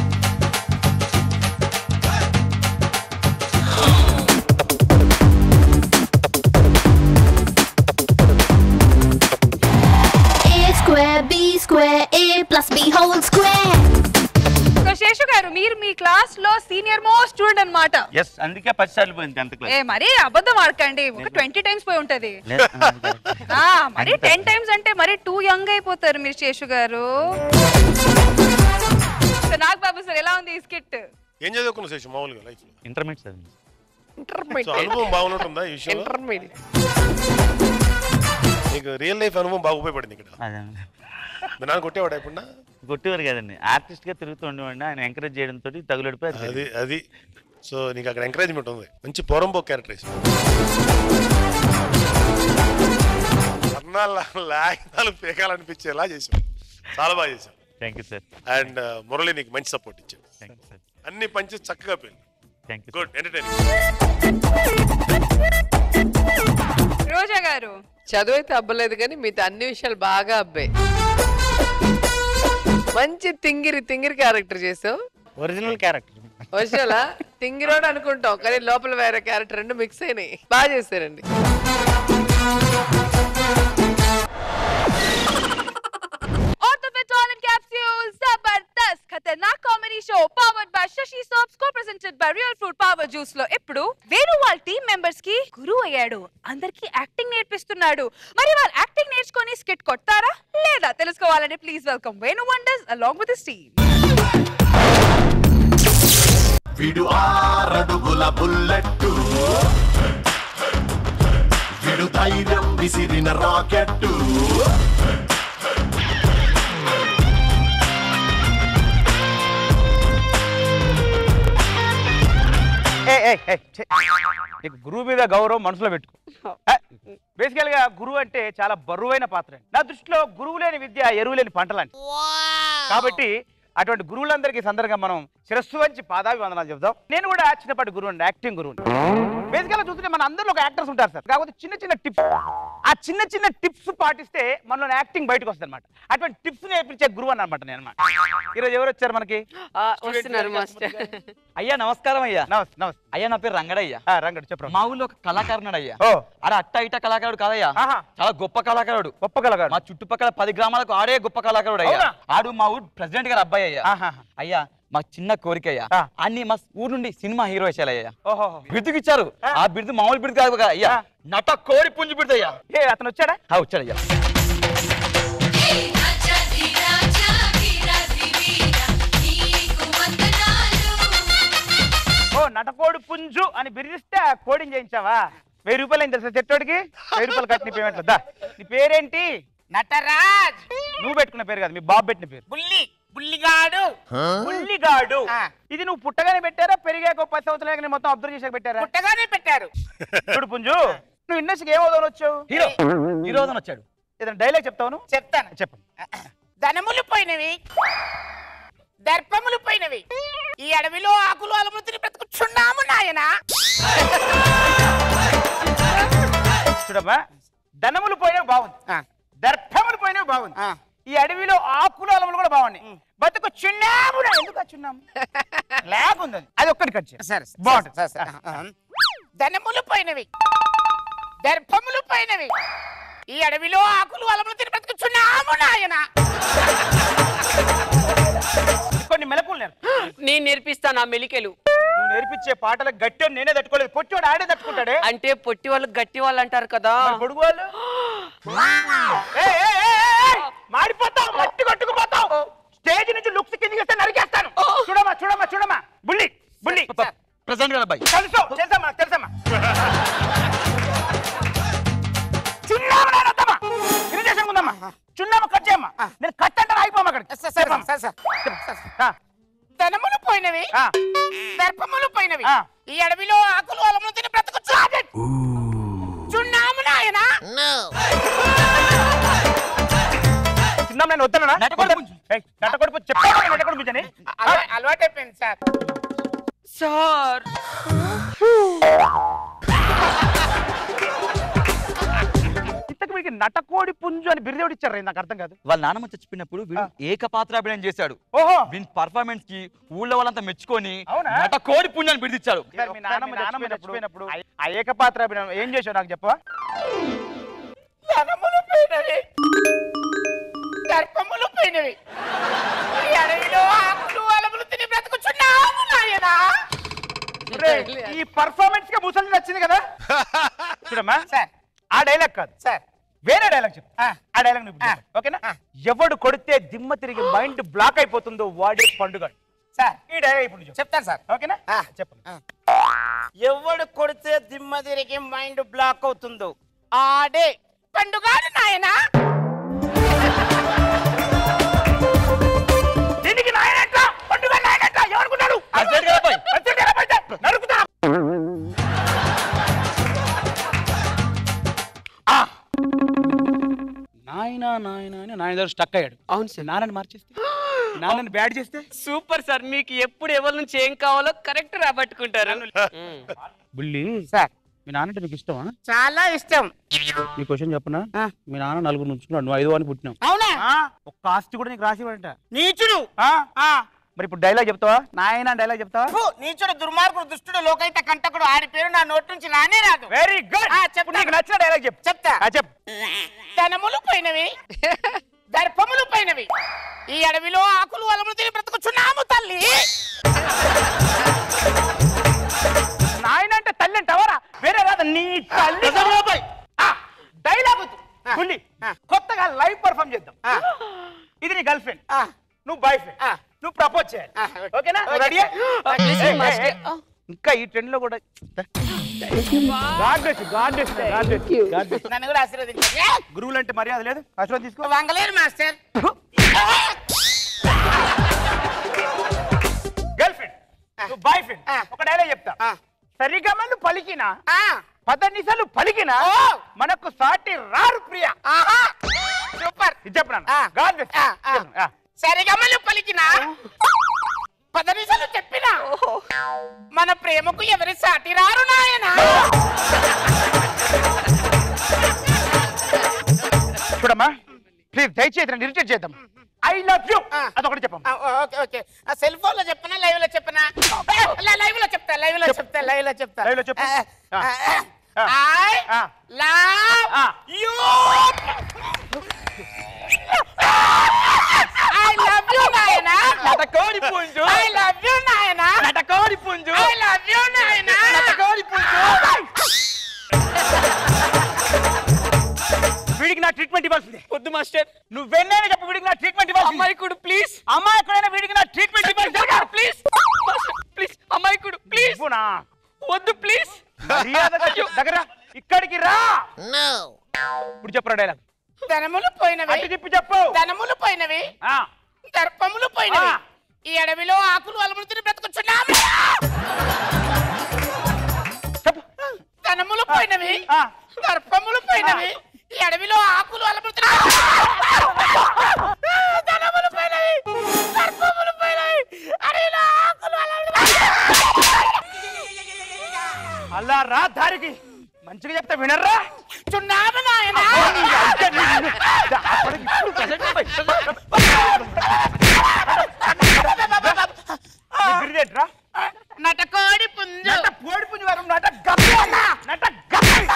A square, B square, A plus B whole square. So Seshu garu మీరు మీ క్లాస్ లో సీనియర్ మోస్ట్ స్టూడెంట్ అన్నమాట ఎస్ అందుకే పది సార్లు పోయింది టెన్త్ ఏ క్లాస్ మరి అబద్ధం ఆడకండి ఒక ట్వంటీ టైమ్స్ పోయి ఉంటది లేదు, ఆ మరి టెన్ టైమ్స్ అంటే మరి టూ యంగ్ అయిపోతారు మీరు శేషు గారు సో నాగ్ బాబు సార్ ఎలా ఉంది ఈ స్కిట్ ఏం చదువుకున్నావు శేషు మామూలుగా లైఫ్ లో ఇంటర్మీడియట్ చదివింది సో అనుభవం బాగున్నట్టుందా ఈ విషయంలో ఇంటర్మీడియట్ నీకు రియల్ లైఫ్ అనుభవం బాగా ఉపయోగపడింది ఇక్కడ అదే మీ నాన్న కొట్టేవాడు ఇప్పుడు కొట్టేవారు కదండి ఆర్టిస్ట్ గా తిరుగుతూ ఉండేవాడిని ఆయన ఎంకరేజ్ చేయడంతో తగులడిపోయి అది అది అది సో నీకు అక్కడ ఎంకరేజ్మెంట్ ఉంది మంచి పొరంబో క్యారెక్టరైజ్ లాగినాలు పీకాలనిపించేలా చేసాం చాలా బాగా చేసాం thank you sir and Murali నీకు మంచి సపోర్ట్ ఇచ్చాడు థ్యాంక్ యూ సార్ అన్ని పంచి చక్కగా పెళ్ళి thank you good entertaining Roja గారు చదువు అయితే అబ్బలేదు కానీ మిగతా అన్ని విషయాలు బాగా అబ్బాయి మంచి తింగిరి తింగిరి క్యారెక్టర్ చేసావు ఒరిజినల్ క్యారెక్టర్ వచ్చేలా తింగిరోడు అనుకుంటాం కానీ లోపల వేరే క్యారెక్టర్ రెండు మిక్స్ అయినాయి బాగా చేశారండి Orthopedol and Capsules Zabardast Khatarnak comedy show powered by Sasi soaps co presented by real fruit power juice లో ఇప్పుడు వేణు వాళ్ళ టీమ్ మెంబర్స్ కి గురువు అయ్యాడు అందరికి యాక్టింగ్ నేర్పిస్తున్నాడు మరి వారు యాక్టింగ్ నేర్చుకొని స్కిట్ కొడతారా లేదా తెలుసుకోవాలంటే please welcome Venu wonders along with his team విడు ఆరడుగుల బుల్లెట్టు విడు ధైర్యం విసిరిన రాకెట్టు ఏ ఏ ఏ, ఛే. నీకు గురువు మీద గౌరవం మనసులో పెట్టుకో బేసికల్ గా గురువు అంటే చాలా బరువైన పాత్ర నా దృష్టిలో గురువు లేని విద్య ఎరువు లేని పంటలాంటి కాబట్టి అటువంటి గురువులందరికీ ఈ సందర్భంగా మనం శిరస్సు వంచి పాదాభివందనాలు చెప్దాం నేను కూడా చిన్నపాటి గురువు అండి యాక్టింగ్ గురువు బేసికల్ గా చూస్తుంటే మన అందరిలో ఒక యాక్టర్స్ ఉంటారు సార్ కాకపోతే చిన్న చిన్న టిప్స్ ఆ చిన్న చిన్న టిప్స్ పాటిస్తే మనలో యాక్టింగ్ బయటకు వస్తుంది అనమాట అటువంటి టిప్స్ నేర్పించే గురువు అనమాట నేను అన్నమాట ఈరోజు ఎవరు వచ్చారు మనకి వస్తున్నారు మాస్టర్ అయ్యా నమస్కారం అయ్యా నమస్తే నమస్తే అయ్యా నా పేరు రంగడయ్యా రంగడు చెప్పు మా ఊళ్ళో ఒక కళాకారుడు అయ్యా ఓ అరే అట్ట ఇట్ట కళాకారుడు కాదయ్యా ఆహా. చాలా గొప్ప కళాకారుడు గొప్ప కళాకారుడు. మా చుట్టుపక్కల పది గ్రామాలకు ఆడే గొప్ప కళాకారుడు అయ్యా అవునా? ఆడు మా ఊరు ప్రెసిడెంట్ గారు అబ్బాయి అయ్యా ఆహా. అయ్యా మా చిన్న కోరిక అయ్యా అన్ని మా ఊరు నుండి సినిమా హీరో వేసాలయ్యా ఓహో బిరుదుకి ఇచ్చారు ఆ బిరుదు మామూలు బిరుదు కాదు కదా అయ్యా నట కోడి పుంజు బిరుదు అయ్యా ఏ అతను వచ్చాడా ఆ, వచ్చాడయ్యా ఓ నటకోడి పుంజు అని బిరిస్తే ఆ కోడిని చేయించావా వెయ్యి రూపాయలు అయింది తెలుసా చెట్టోడికి వెయ్యి రూపాయలు కట్టి నీ పేమెంట్ దా నీ పేరేంటి నటరాజ్ నువ్వు పెట్టుకున్న పేరు కాదు మీ బాబు పెట్టిన పేరు బుల్లి బుల్లిగాడు బుల్లిగాడు ఇది నువ్వు పుట్టగానే పెట్టారా పెరిగాక ఒక పది సంవత్సరాలు మొత్తం అబ్జర్వ్ చేసాక పెట్టారా పుట్టగానే పెట్టారు చూడు పుంజు నువ్వు ఇండస్ట్రీకి ఏం అవుదాని వచ్చావు హీరో హీరో అని వచ్చాడు ఏదైనా డైలాగ్ చెప్తావు చెప్తాను చెప్పండి ధనములు పోయినవి దర్పములు పోయినవి ఈ అడవిలో ఆకులు అలమృతిని బ్రతుకుచున్నాము నాయన చూడమ్మా ధనములు పోయినవి బాగుంది దర్భములు పోయినవి బాగుంది ఈ అడవిలో ఆకులు అలములు కూడా బాగున్నాయి బతుకు చున్నాము రా. ఎందుకు ఆ చున్నాము లేకుంది అది అది ఒక్కటి కట్ చేయి సరే బాగుంటుంది ధనములు పోయినవి దర్పములు పోయినవి ఈ అడవిలో ఆకులు అలమృతిని బ్రతుకుచున్నాము నాయన కొన్ని మెలకులు నేర్పు నేను నేర్పిస్తాను ఆ మెలికెలు నువ్వు నేర్పించే పాటలకు గట్టి నేనే తట్టుకోలేదు పొట్టివాడు ఆడే తట్టుకుంటాడే అంటే పొట్టి వాళ్ళు గట్టి వాళ్ళు అంటారు కదా పొడుగు వాళ్ళు ఏయ్, ఏయ్, ఏయ్, ఏయ్, ఏయ్, మాడిపోతావు మట్టి కొట్టుకుపోతావు స్టేజ్ నుంచి లుక్స్ కిందికి వస్తే నరికేస్తాను చూడమ్మా చూడమ్మా చూడమ్మా బుల్లి బుల్లి ప్రెసెంట్ గారు అబ్బాయి తెలుసు తెలుసమ్మా తెలుసమ్మా చున్నాము నాయన వద్దమ్మా ఇరిటేషన్ ఉందమ్మా చున్నాము కట్ చేయమ్మా నేను కట్ అంటే ఆగిపోమ్మా అక్కడ ధనములు పోయినవి దర్పములు పోయినవి ఈ అడవిలో ఆకులు అలమృతిని బ్రతుకుచు చున్నాము నాయన చున్నాము నేను వద్దనా నట్టకొడుపు చెప్పాను నట్టకొడుపు అని అలవాటైపోయింది సార్ సార్ ఇంతకు మీకు నటకోడి పుంజు అని బిరుదేవుడు ఇచ్చారు నాకు అర్థం కాదు వాళ్ళ నాన్నమ్మ చచ్చిపోయినప్పుడు వీడు ఏకపాత్రాభినయం చేశాడు ఓహో వీని పర్ఫార్మెన్స్ కి ఊళ్ళో వాళ్ళంతా మెచ్చుకొని అవునా? నట కోడి పుణ్యాన్ని బిడిదిచ్చాడు ఒకసారి మీ నాన్నమ్మ నాన్నమ్మ చచ్చిపోయినప్పుడు ఆ ఏకపాత్ర అభినయం ఏం చేసావు నాకు చెప్పవా ధనములు పోయినవి దర్పములు పోయినవి ఈ అడవిలో ఆకులు అలమృతిని బ్రతుకుచున్నాము నాయన రేయ్, ఈ పర్ఫార్మెన్స్ కి ముసలి నచ్చింది కదా చూడమ్మా సార్ ఆ డైలాగ్ కాదు సార్ వేరే డైలాగ్ చెప్పు ఆ డైలాగ్ నువ్వు చెప్పు. ఓకేనా ఎవడు కొడితే దిమ్మ తిరిగి మైండ్ బ్లాక్ అయిపోతుందో వాడే పండుగ సార్ ఈ డైలాగ్ ఇప్పుడు చెప్పు. చెప్తాను సార్ ఓకేనా చెప్పండి ఎవడు కొడితే దిమ్మ తిరిగి మైండ్ బ్లాక్ అవుతుందో ఆడే పండుగాడు నాయన దీనికి నాయనట్ల పండుగ నాయనట్ల ఎవరుకున్నాడు నరుకుతా నాయన నాయన అని నాయన దగ్గర స్టక్ అయ్యాడు అవును సార్ నాన్నని మార్చేస్తే నాన్నని బ్యాడ్ చేస్తే సూపర్ సార్ మీకు ఎప్పుడు ఎవరి నుంచి ఏం కావాలో కరెక్ట్ రాబట్టుకుంటారు బుల్లి సార్ మీ నాన్నంటే నీకు ఇష్టమా చాలా ఇష్టం నీ క్వశ్చన్ చెప్పనా మీ నాన్న నలుగురు నుంచున్నాడు నువ్వు ఐదు అని పుట్టినావు అవునా ఒక్క ఆస్తి కూడా నీకు రాసివ్వడంట నీచుడు మరి ఇప్పుడు డైలాగ్ చెప్తావా నాయన డైలాగ్ చెప్తావా ఫు, నీచుడు దుర్మార్గుడు దుష్టుడు లోకైత కంటకుడు ఆడి పేరు నా నోటి నుంచి రానే రాదు వెరీ గుడ్ ఆ, చెప్తా. నీకు నచ్చిన డైలాగ్ చెప్పు చెప్తా ఆ, చెప్పు ధనములు పోయినవి దర్పములు పోయినవి ఈ అడవిలో ఆకులు అలమృతిని బ్రతుకుచున్నాము తల్లి నాయన అంటే తల్లి అంటావారా వేరే రాదు నీ తల్లి డైలాగ్ వద్దు బుల్లి కొత్తగా లైవ్ పర్ఫామ్ చేద్దాం ఇది నీ గర్ల్ ఫ్రెండ్ నువ్వు బాయ్ ఫ్రెండ్ నువ్వు ప్రపోజ్ చేయాలి ఓకేనా రెడీ ఇంకా ఈ ట్రెండ్ లో కూడా God bless God bless God bless God bless నన్ను కూడా ఆశీర్వదించండి గురువులు అంటే మర్యాద లేదు ఆశీర్వాదం తీసుకో వంగలేరు మాస్టర్ గర్ల్ ఫ్రెండ్ నువ్వు బాయ్ ఫ్రెండ్ ఒక డైలాగ్ చెప్తా సరిగమలు పలికిన పదనిసలు పలికిన మనకు సాటి రారు ప్రియ సూపర్ ఇది చెప్పనా గాడ్ బ్లెస్ సరిగమలు పలికిన పదనిసలు చెప్పిన మన ప్రేమకు ఎవరి సాటి రారు నాయన చూడమ్మా ప్లీజ్ దయచేసి నన్ను ఇరిటేట్ చేద్దాం ఐ లవ్ యూ అదొకటి చెప్పమ్మా ఓకే ఓకే సెల్ ఫోన్ లో చెప్పనా లైవ్ లో చెప్పనా లైవ్ లో చెప్తా లైవ్ లో చెప్తా లైవ్ లో చెప్తా Live లో చెప్పు. I love you I love you నాయనా కోడి పుంజు ఐ లవ్ మాస్టర్ నువ్వెన్నైనా చెప్పు వీడికి నా ట్రీట్మెంట్ ఇవ్వాలి అమ్మాయికుడు ప్లీజ్ అమ్మాయికుడైనా వీడికి నా ట్రీట్మెంట్ ఇవ్వాలి ప్లీజ్ ప్లీజ్ అమ్మాయికుడు ప్లీజ్ వద్దు ప్లీజ్ మర్యాదగా చెప్పు. దగ్గర ఇక్కడికి రా ఇప్పుడు చెప్పరా డైలాగ్ ధనములు పోయినవి అటు తిప్పి చెప్పు ధనములు పోయినవి ఆ, దర్పములు పోయినవి ఈ అడవిలో ఆకులు అలముడుతున్న బ్రతుకుచున్నాము ధనములు పోయినవి దర్పములు పోయినవి ఈ అడవిలో ఆకులు అలముడుతున్న ధనములు పోయినవి దర్పములు పోయినవి అడవిలో ఆకులు అలా రా దారికి మంచిగా చెప్తే వినర్రా చున్నాము నాయన బిరిదేట్రా నటకోడి పుంజు నట పోడి పుంజు వారం నట గబ్బి నట గబ్బి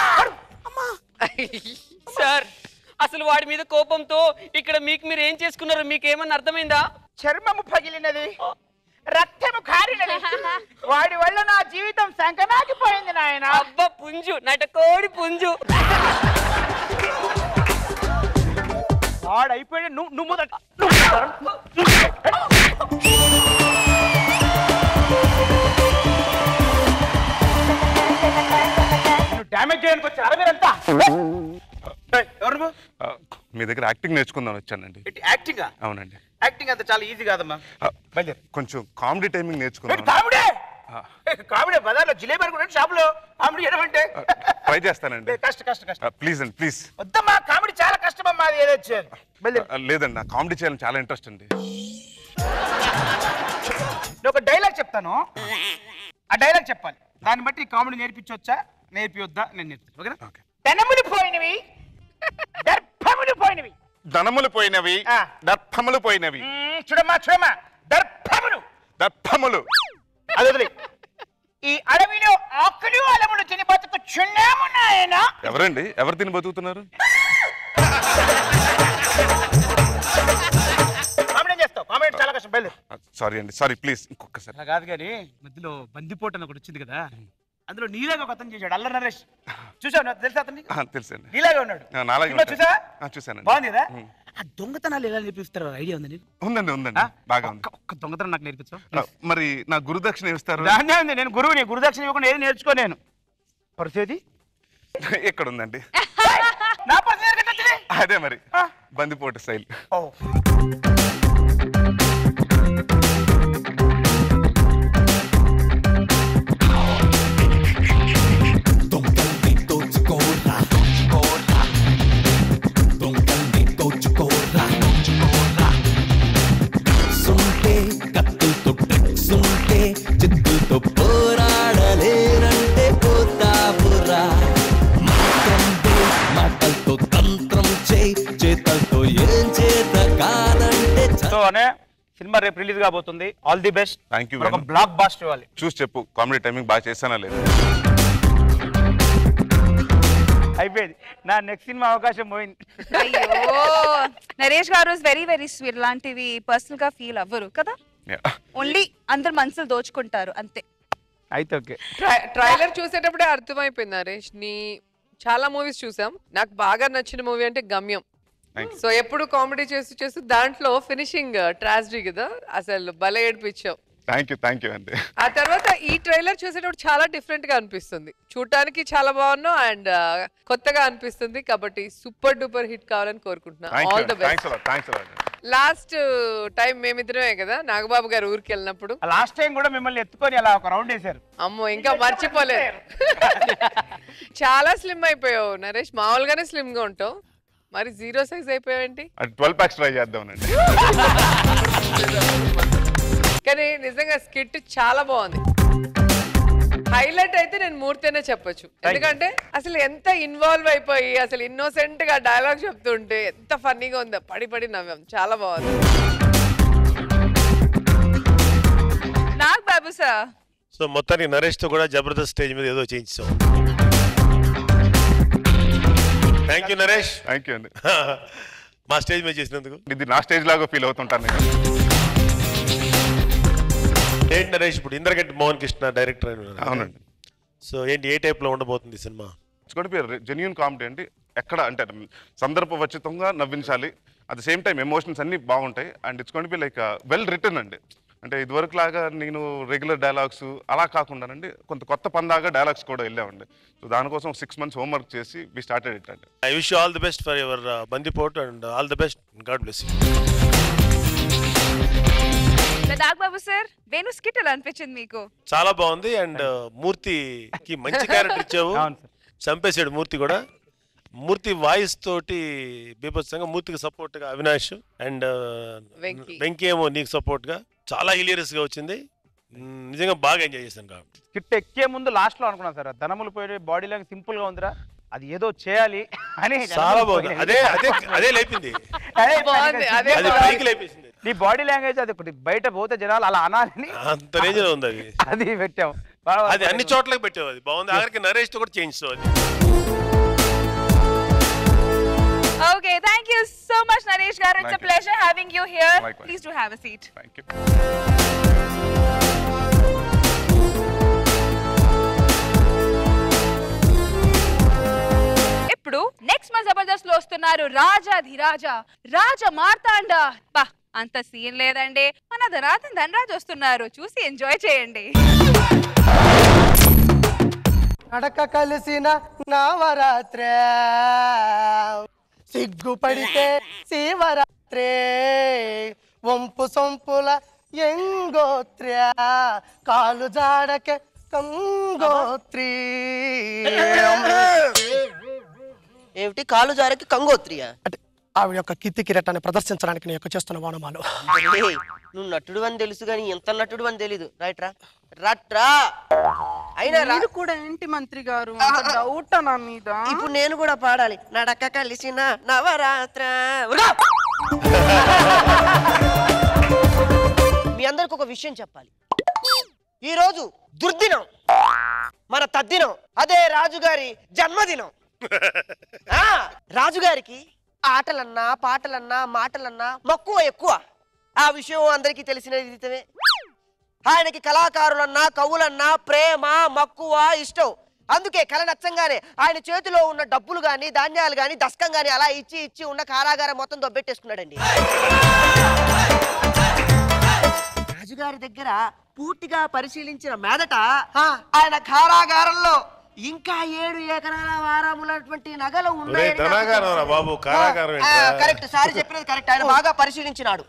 సార్ అసలు వాడి మీద కోపంతో ఇక్కడ మీకు మీరు ఏం చేసుకున్నారు మీకు ఏమన్నా అర్థమైందా చర్మము పగిలినది రక్తము కారినది వాడి వల్ల నా జీవితం సంకనాకిపోయింది నాయన అబ్బా పుంజు నటకోడి పుంజు వాడు అయిపోయాడు నువ్వు నువ్వు మొదట నువ్వు డ్యామేజ్ చేయడానికి వచ్చారా మీరంతా ఏయ్, ఎవరు నువ్వు? మీ దగ్గర యాక్టింగ్ నేర్చుకుందాం వచ్చానండి ఏంటి, యాక్టింగా అవునండి యాక్టింగ్ అంత చాలా ఈజీ కాదమ్మా బయలుదేరు కొంచెం కామెడీ టైమింగ్ నేర్చుకుందాం ఏంటి, కామెడీ కామెడీ బజార్లో జిలేబీ అనుకుంటే షాపులో కామెడీ చేయడమంటే ట్రై చేస్తానండి కష్ట కష్ట కష్టం ప్లీజ్ అండి ప్లీజ్ వద్దమ్మా కామెడీ చాలా కష్టమమ్మా అది ఏదో వచ్చేది బయలుదేరు లేదండి నాకు కామెడీ చేయాలని చాలా ఇంట్రెస్ట్ అండి నేను ఒక డైలాగ్ చెప్తాను ఆ డైలాగ్ చెప్పాలి దాన్ని బట్టి ఈ కామెడీ నేర్పించవచ్చా నేర్పివద్దా నేను నేర్పిస్తాను ఓకేనా ధనములు పోయినవి దర్భములు పోయినవి ధనములు పోయినవి దర్భములు పోయినవి మ్మ్, చూడమ్మా చూడమ్మా దర్భములు దర్భములు అది వదిలి ఈ అడవిలో ఆకులు అలములు తిని బతుకు చున్నాము నాయన ఎవరండి ఎవరు తిని బతుకుతున్నారు కామెడీ చేస్తావు కామెడీ చాలా కష్టం బయలుదేరు సారీ అండి సారీ ప్లీజ్ ఇంకొకసారి అలా కాదు కానీ మధ్యలో బందిపోటు అని ఒకటి వచ్చింది కదా అందులో నీలాగా ఒక అతను చేశాడు అల్ల నరేష్ చూసావు నాకు తెలుసా అతన్ని ఆ, తెలుసండి నీలాగా ఉన్నాడు ఆ, నాలాగే సినిమా ఉంటాడు. చూసా ఆ, చూశానండి బాగుంది కదా ఉమ్. ఆ దొంగతనాలు ఎలా నేర్పిస్తారు ఐడియా ఉంది నీకు ఉందండి ఉందండి బాగా ఉంది ఒక్క దొంగతనం నాకు నేర్పించు ఆ, మరి నా గురుదక్షిణ ఇస్తారు దాన్నే ఉంది నేను గురువుని గురుదక్షిణ ఇవ్వకుండా ఏది నేర్చుకో నేను పరిస్థితి ఇక్కడ ఉందండి నా పరిస్థితి అదే మరి బందిపోటు స్టైల్ ఓ సుంటే కత్తులతో ట్రిక్స్ ఉంటే చిత్తులతో పోరాడలేరంటే పోతాపురా మాటంటే మాటలతో తంత్రం చేయి చేతలతో ఏం చేత కాదంటే సో అనే సినిమా రేపు రిలీజ్ కాబోతుంది all the best thank you ఒక బ్లాక్ బాస్టర్ ఇవ్వాలి చూసి చెప్పు కామెడీ టైమింగ్ బాగా చేశానా లేదు అయిపోయింది నా నెక్స్ట్ సినిమా అవకాశం పోయింది అయ్యో నరేష్ గారు వెరీ వెరీ స్వీట్ లాంటివి పర్సనల్ గా ఫీల్ అవ్వరు కదా ఓన్లీ అందరు మనసులు దోచుకుంటారు అంతే అయితే ఓకే ట్రై- ట్రైలర్ చూసేటప్పుడే అర్థమైపోయింది నరేష్ నీ చాలా మూవీస్ చూసాం నాకు బాగా నచ్చిన మూవీ అంటే గమ్యం సో ఎప్పుడు కామెడీ చేస్తూ చేస్తూ దాంట్లో ఫినిషింగ్ ట్రాజడీ కదా అసలు భలే ఏడిపించావు థ్యాంక్ యూ థ్యాంక్ యూ అండి ఆ తర్వాత ఈ ట్రైలర్ చూసేటప్పుడు చాలా డిఫరెంట్ గా అనిపిస్తుంది చూడటానికి చాలా బాగున్నావు అండ్ కొత్తగా అనిపిస్తుంది కాబట్టి సూపర్ డూపర్ హిట్ కావాలని కోరుకుంటున్నా thank all you the best thanks thanks last time మేమిద్దరమే కదా నాగబాబు గారు ఊరికి వెళ్ళినప్పుడు లాస్ట్ టైం కూడా మిమ్మల్ని ఎత్తుకొని అలా ఒక రౌండ్ వేశారు అమ్మో ఇంకా మర్చిపోలేదు చాలా స్లిమ్ అయిపోయావు నరేష్ మామూలుగానే స్లిమ్ గా ఉంటావు మరి జీరో సైజ్ అయిపోయావేంటి అది ట్వెల్వ్ ప్యాక్స్ ట్రై చేద్దామనండి కానీ నిజంగా స్కిట్ చాలా బాగుంది హైలైట్ అయితే నేను మూర్తేనే చెప్పొచ్చు ఎందుకంటే అసలు ఎంత ఇన్వాల్వ్ అయిపోయి అసలు ఇన్నోసెంట్ గా డైలాగ్ చెప్తుంటే ఎంత ఫన్నీగా ఉందో పడి పడి నవ్వాం చాలా బాగుంది నాకు బాబు సార్ సో మొత్తానికి నరేష్తో కూడా జబర్దస్త్ స్టేజ్ మీద ఏదో చేయించాం thank you Naresh thank you అండి మా స్టేజ్ మీద చేసినందుకు ఇది నా స్టేజ్ లాగా ఫీల్ అవుతుంటాను నేను ఏంటి నరేష్ ఇప్పుడు ఇంద్రగంటి మోహన్ కృష్ణ డైరెక్టర్ అని ఉన్నారు. అవునండి సో ఏంటి ఏ టైప్ లో ఉండబోతుంది ఈ cinema it's gotta be genuine comedy అండి ఎక్కడ అంటే సందర్భోచితంగా నవ్వించాలి at the same time emotions అన్నీ బాగుంటాయి and it's gonna be like well return అండి అంటే ఇదివరకు లాగా నేను రెగ్యులర్ డైలాగ్స్ అలా కాకుండానండి కొంత కొత్త పందాగా డైలాగ్స్ కూడా వెళ్ళామండి సో దానికోసం సిక్స్ మంత్స్ హోంవర్క్ చేసి వి స్టార్టెడ్ ఇట్ అండి I wish all the best for your Bandipot and all the best God bless you లదాక్ బాబు సార్ వేణు స్కిట్ ఎలా అనిపించింది మీకు చాలా బాగుంది అండ్ మూర్తికి మంచి క్యారెక్టర్ ఇచ్చావు చంపేశాడు మూర్తి కూడా మూర్తి వాయిస్ తోటి బీభత్సంగా మూర్తికి సపోర్ట్ గా అవినాష్ అండ్ వెంకీ. వెంకీ ఏమో నీకు సపోర్ట్ గా చాలా హిలియరస్ గా వచ్చింది మ్, నిజంగా బాగా ఎంజాయ్ చేశాను కాబట్టి స్కిట్ ఎక్కే ముందు లాస్ట్ లో అనుకున్నాను సార్ ధనములు పోయే బాడీ లాంగ్ సింపుల్ గా ఉందిరా అది ఏదో చేయాలి అని చాలా బాగుంది అదే అదే అదే లేపింది అదే బాగుంది, అదే అది బాగుంది. పైకి లేపేసింది నీ బాడీ లాంగ్వేజ్ అది ఒకటి బయట పోతే జనాలు అలా అనాలని అంత రేంజ్ లో ఉంది అది అది పెట్టాం బాగా అది అన్ని చోట్లకి పెట్టావు అది బాగుంది ఆఖరికి నరేష్ తో కూడా చేంజ్ అది okay thank you so much Naresh గారు it's a Thank you. Pleasure having you here Likewise. Please do have a seat thank you ఇప్పుడు నెక్స్ట్ మా జబర్దస్త్ లో వస్తున్నారు రాజా ధిరాజా రాజ మార్తాండ బా అంత సీన్ లేదండి మన ధనాథన్ ధనరాజ్ వస్తున్నారు చూసి ఎంజాయ్ చేయండి నడక కలిసిన నవరాత్రే సిగ్గుపడితే శివరాత్రే వంపు సొంపుల ఎంగోత్ర్య కాలు జాడకే కంగోత్రి ఏమిటి కాలు జారకి కంగోత్రియ ఆవిడ యొక్క కీర్తి కిరీటాన్ని ప్రదర్శించడానికి నేను యొక్క చేస్తున్న వానమాలు నువ్వు నటుడు అని తెలుసు కానీ ఎంత నటుడు అని తెలీదు రైట్ రా రట్రా అయినా రా మీరు కూడా ఏంటి మంత్రి గారు డౌట్ నా మీద ఇప్పుడు నేను కూడా పాడాలి నడక కలిసిన నవరాత్ర ఉరా! మీ అందరికి ఒక విషయం చెప్పాలి ఈ రోజు దుర్దినం మన తద్దినం అదే రాజుగారి జన్మదినం ఆ, రాజుగారికి ఆటలన్నా పాటలన్నా మాటలన్నా మక్కువ ఎక్కువ ఆ విషయం అందరికీ తెలిసిన రీతమే ఆయనకి కళాకారులన్నా కవులన్నా ప్రేమ మక్కువ ఇష్టం అందుకే కళ నచ్చంగానే ఆయన చేతిలో ఉన్న డబ్బులు గాని ధాన్యాలు గాని దశకం గాని అలా ఇచ్చి ఇచ్చి ఉన్న కారాగారం మొత్తం దొబ్బెట్టేసుకున్నాడండి రాజుగారి దగ్గర పూర్తిగా పరిశీలించిన మీదట ఆయన కారాగారంలో ఇంకా ఏడు ఎకరాల వారములటువంటి నగలు ఒరే ఉన్నాయని నాకు ధనాగారం రా బాబు కారాగారం ఆ, ఏంట్రా? కరెక్ట్ సారి చెప్పినది కరెక్ట్ ఆయన బాగా పరిశీలించినాడు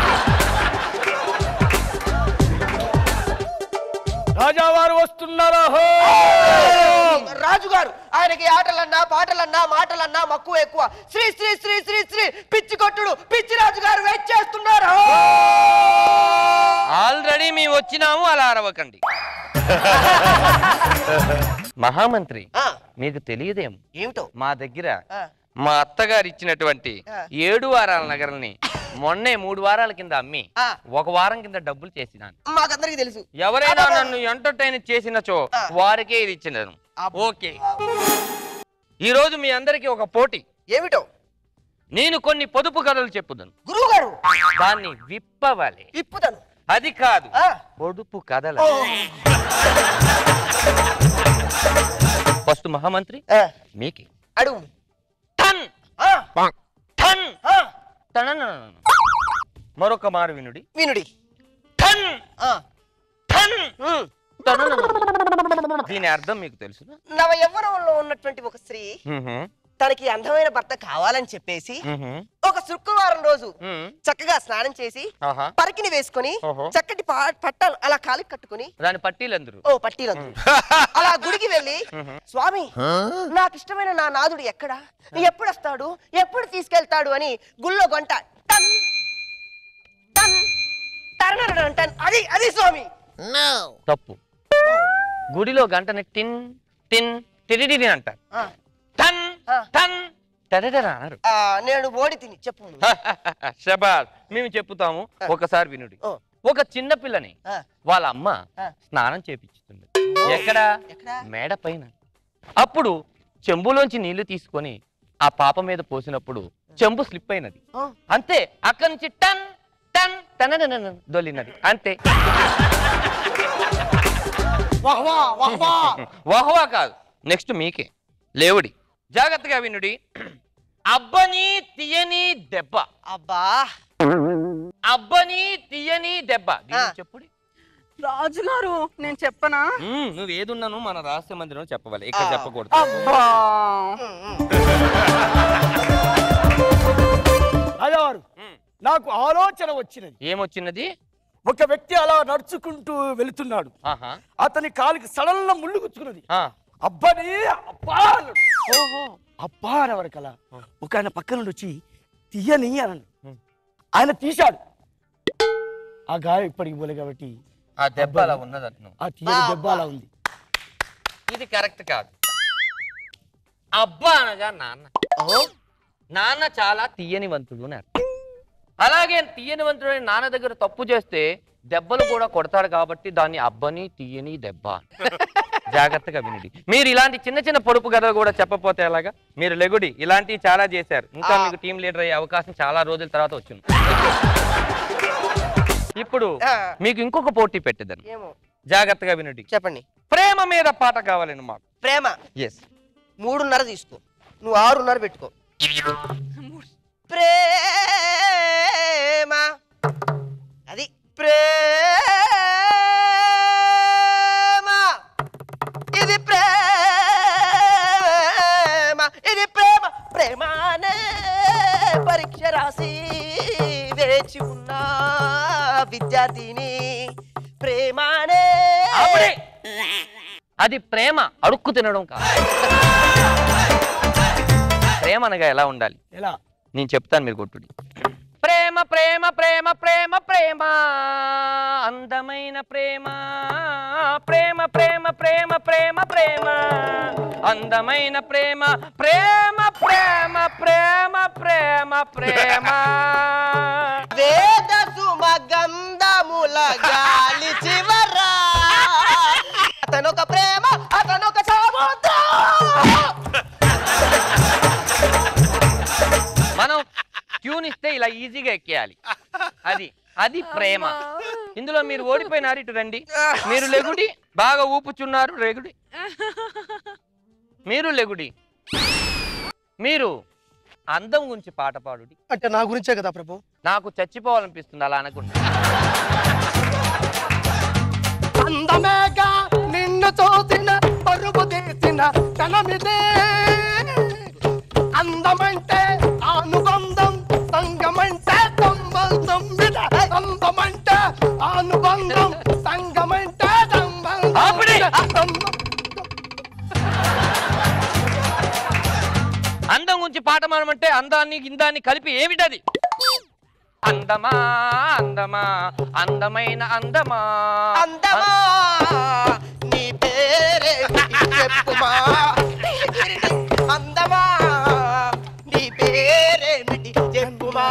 రాజావారు వస్తున్నారా రాజుగారు ఆయనకి ఆటలన్నా పాటలన్నా మాటలన్నా మక్కువ ఎక్కువ శ్రీ శ్రీ శ్రీ శ్రీ శ్రీ పిచ్చి కొట్టుడు పిచ్చి రాజు గారు వెయిట్ చేస్తున్నారు ఆల్రెడీ మేము వచ్చినాము అలా అరవకండి మహామంత్రి మీకు తెలియదేమో ఏమిటో మా దగ్గర ఆ. మా అత్తగారు ఇచ్చినటువంటి ఆ. ఏడు వారాల నగరల్ని మొన్నే మూడు వారాల కింద అమ్మి ఆ. ఒక వారం కింద డబ్బులు చేసినాను మాకందరికి తెలుసు ఎవరైనా నన్ను ఎంటర్టైన్ చేసినచో వారికే ఇది ఇచ్చినాను ఓకే ఈ రోజు మీ అందరికి ఒక పోటీ ఏమిటో నేను కొన్ని పొదుపు కథలు చెప్పుదాను గురువు గారు దాన్ని విప్పవాలి ఇప్పుతాను అది కాదు పొడుపు కథల ఫస్ట్ మహామంత్రి మీకే అడుగు టన్ టన్ టనననన. మరొక మారు వినుడి వినుడి టన్ టన్ టనననన. దీని అర్థం మీకు తెలుసు నవ యవ్వనంలో ఉన్నటువంటి ఒక స్త్రీ తనకి అందమైన భర్త కావాలని చెప్పేసి ఒక శుక్రవారం రోజు చక్కగా స్నానం చేసి ఆహా. పరికిని వేసుకొని ఓహో. చక్కటి పా- పట్టాలు అలా కాలికి కట్టుకుని దాని పట్టీలందరూ ఓ పట్టీలందు అలా గుడికి వెళ్ళి స్వామి నాకు ఇష్టమైన నా నాదుడు ఎక్కడ ఎప్పుడు వస్తాడు ఎప్పుడు తీసుకెళ్తాడు అని గుళ్ళో గంట టన్ టన్ టర్నరడన్ టన్ అది అది స్వామి తప్పు గుడిలో గంటని టిన్ టిన్ టిరిడిని అంటారు ఆ, టన్ టన్ టెరటర అన్నారు ఆ, నేను ఓడి తిని చెప్పు శబాద్ మేము చెప్పుతాము ఒకసారి వినుడి ఒక చిన్న పిల్లని ఆ. వాళ్ళ అమ్మ స్నానం చేపించుతుంది ఎక్కడ మేడ పైన అప్పుడు చెంబులోంచి నీళ్లు తీసుకొని ఆ పాప మీద పోసినప్పుడు చెంబు స్లిప్ అయినది అంతే అక్కడి నుంచి టన్ టన్ టన దొల్లినది అంతే వాహ్వా కాదు నెక్స్ట్ మీకే లేవుడి జాగ్రత్తగా వినుడి అబ్బని తీయని దెబ్బ అబ్బా అబ్బని తీయని దెబ్బ దీన్ని చెప్పుడు రాజుగారు నేను చెప్పనా మ్మ్, నువ్వు ఏదున్నాను మన రహస్య మందిరం చెప్పవాలి ఇక్కడ ఆ. చెప్పకూడదు అబ్బా రాజావారు నాకు ఆలోచన వచ్చినది ఏమొచ్చినది ఒక వ్యక్తి అలా నడుచుకుంటూ వెళుతున్నాడు ఆహా అతని కాలికి సడన్గా ముళ్ళు గుచ్చుకున్నది ఆ. అబ్బని అబ్బా అన్నాడు. అబ్బా అనేవారు కల ఒక ఆయన పక్క నుండి వచ్చి తీయని అన్నాడు ఆయన తీశాడు ఆ గాయం ఇప్పటికి పోలే కాబట్టి ఆ దెబ్బ అలా ఉన్నది అతను ఆ తీయని దెబ్బ అలా ఉంది ఇది కరెక్ట్ కాదు అబ్బా అనగా నాన్న నాన్న చాలా తీయనివంతుడు అని అర్థం అలాగే తీయనివంతుడు అని నాన్న దగ్గర తప్పు చేస్తే దెబ్బలు కూడా కొడతాడు కాబట్టి దాన్ని అబ్బని తీయని దెబ్బ అని. జాగ్రత్తగా వినండి మీరు ఇలాంటి చిన్న చిన్న పొడుపు కథలు కూడా చెప్పపోతే ఎలాగా మీరు లెగుడి ఇలాంటివి చాలా చేశారు ఇంకా మీకు టీం లీడర్ అయ్యే అవకాశం చాలా రోజుల తర్వాత వచ్చింది ఇప్పుడు మీకు ఇంకొక పోటీ పెట్టేదాన్ని ఏమో జాగ్రత్తగా వినండి చెప్పండి ప్రేమ మీద పాట కావాలండి మాకు ప్రేమ ఎస్ మూడున్నర తీసుకో నువ్వు ఆరున్నర పెట్టుకో ప్రేమ అది ప్రేమ ఇది ప్రేమ ఇది ప్రేమ ప్రేమానే పరీక్ష రాసి వేచి ఉన్న విద్యార్థిని ప్రేమానే ఆపడే. అది ప్రేమ అడుక్కు తినడం కాదు ప్రేమ అనగా ఎలా ఉండాలి ఎలా నేను చెప్తాను మీరు కొట్టుడి ప్రేమ ప్రేమ ప్రేమ ప్రేమ ప్రేమ అందమైన ప్రేమ ప్రేమ ప్రేమ ప్రేమ ప్రేమ ప్రేమ అందమైన ప్రేమ ప్రేమ ప్రేమ ప్రేమ ప్రేమ ప్రేమ వేద సుమగంధముల గాలి చివరా అతనొక ప్రేమ అతనొక సముద్రం మనం ట్యూన్ ఇస్తే ఇలా ఈజీగా ఎక్కేయాలి అది అది ప్రేమ ఇందులో మీరు ఓడిపోయినారు ఇటు రండి మీరు లెగుడి బాగా ఊపుచున్నారు లెగుడి మీరు లెగుడి మీరు అందం గురించి పాట పాడుడి అంటే నా గురించే కదా ప్రభు నాకు చచ్చిపోవాలనిపిస్తుంది అలా అనుకుంటా అందమేగా నిన్ను చూసిన పరుగు తీసిన క్షణమిదే అందమంటే అనుబంధం సంగమంటే సంబంధం విడ అందమంటే అనుబంధం సంగమంటే సంబంధం విడ. అందం గురించి పాట పాడమంటే అందాన్ని ఇందాన్ని కలిపి ఏమిటది అందమా అందమా అందమైన అందమా అందమా నీ పేరే చెప్పుమా అందమా నీ పేరేమిటి చెప్పుమా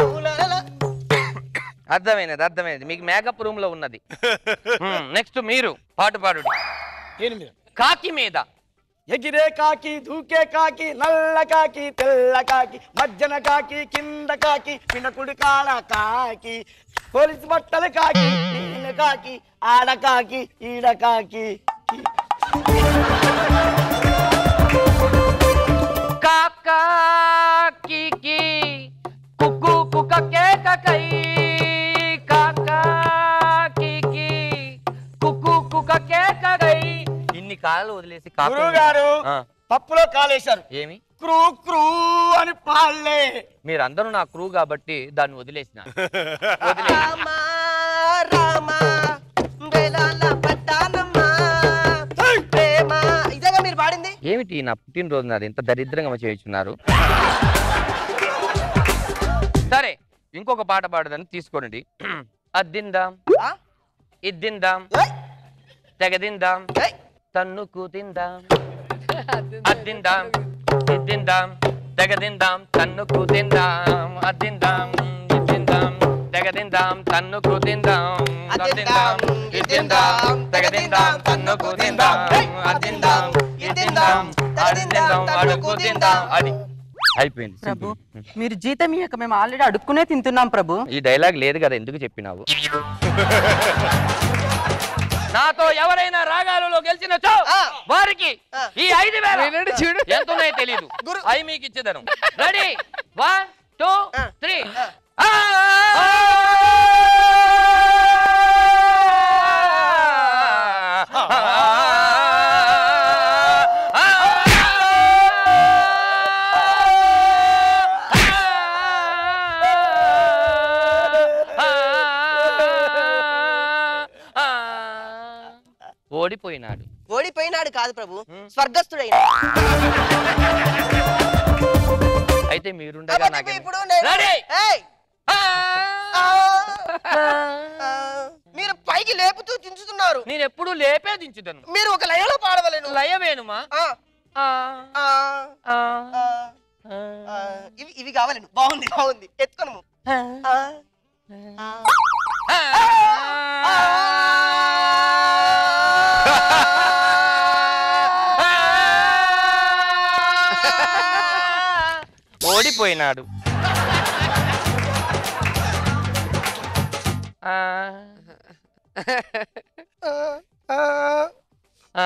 అర్థమైనది అర్థమైనది మీకు మేకప్ రూమ్ లో ఉన్నది నెక్స్ట్ మీరు పాట పాడు కాకి మీద ఎగిరే కాకి దూకే కాకి నల్ల కాకి తెల్ల కాకి మజ్జన కాకి కింద కాకి పినకుడి కాడ కాకి పోలీసు బట్టల కాకి నీళ్ళ కాకి ఆడ కాకి ఈడ కాకి కాకి కుక్కు కుక్క కేకకై కాకి కుక్కు కుక్క కేకకై ఇన్ని కాళ్ళు వదిలేసి కాకు- గురువు గారు ఆ, పప్పులో కాలేశారు ఏమి క్రూ క్రూ అని పాడలే మీరందరూ నా క్రూ కాబట్టి దాన్ని వదిలేసిన రామా రామా వేలాల పట్టానమ్మా ప్రేమ ఇదేగా మీరు పాడింది ఏమిటి నా పుట్టినరోజు నాది ఎంత దరిద్రంగా చేయించున్నారు సరే ఇంకొక పాట పాడదని తీసుకోండి అద్దిందాం ఇద్దిందాం తెగదిందాం తన్నుకు తిందాం అద్దిందాం ఇద్దిందాం తెగదిందాం తన్నుకు తిందాం అద్దిందాం ఇద్దిందాం తెగదిందాం తన్నుకు తిందాం అద్దిందాం ఇద్దిందాం తెగదిందాం తన్నుకు తిందాం అద్దిందాం ఇద్దిందాం అద్దిందాం అడుగు తిందాం అది అయిపోయింది ప్రభు simple. మీరు జీతం ఇయ్యక మేము ఆల్రెడీ అడుక్కునే తింటున్నాం ప్రభు ఈ డైలాగ్ లేదు కదా ఎందుకు చెప్పినావు నాతో ఎవరైనా రాగాలలో గెలిచినచో వారికి ఈ ఐదు వేల వినండి చూడు. ఎంత ఉన్నాయో తెలియదు అవి మీకు ఇచ్చేదను రెడీ వన్ టూ త్రీ ఓడిపోయినాడు ఓడిపోయినాడు కాదు ప్రభు స్వర్గస్థుడైన అయితే మీరుండగా నాకే ఇప్పుడు నేను- రెడీ ఏయ్! ఆ! మీరు పైకి లేపుతూ దించుతున్నారు నేను ఎప్పుడు లేపే దించుతాను మీరు ఒక లయలో పాడవలేను లయమేనుమా ఆ. ఆ. ఆ. ఇవి ఇవి కావాలను బాగుంది బాగుంది ఎత్తుకొను ఓడిపోయినాడు ఆ, ఆ,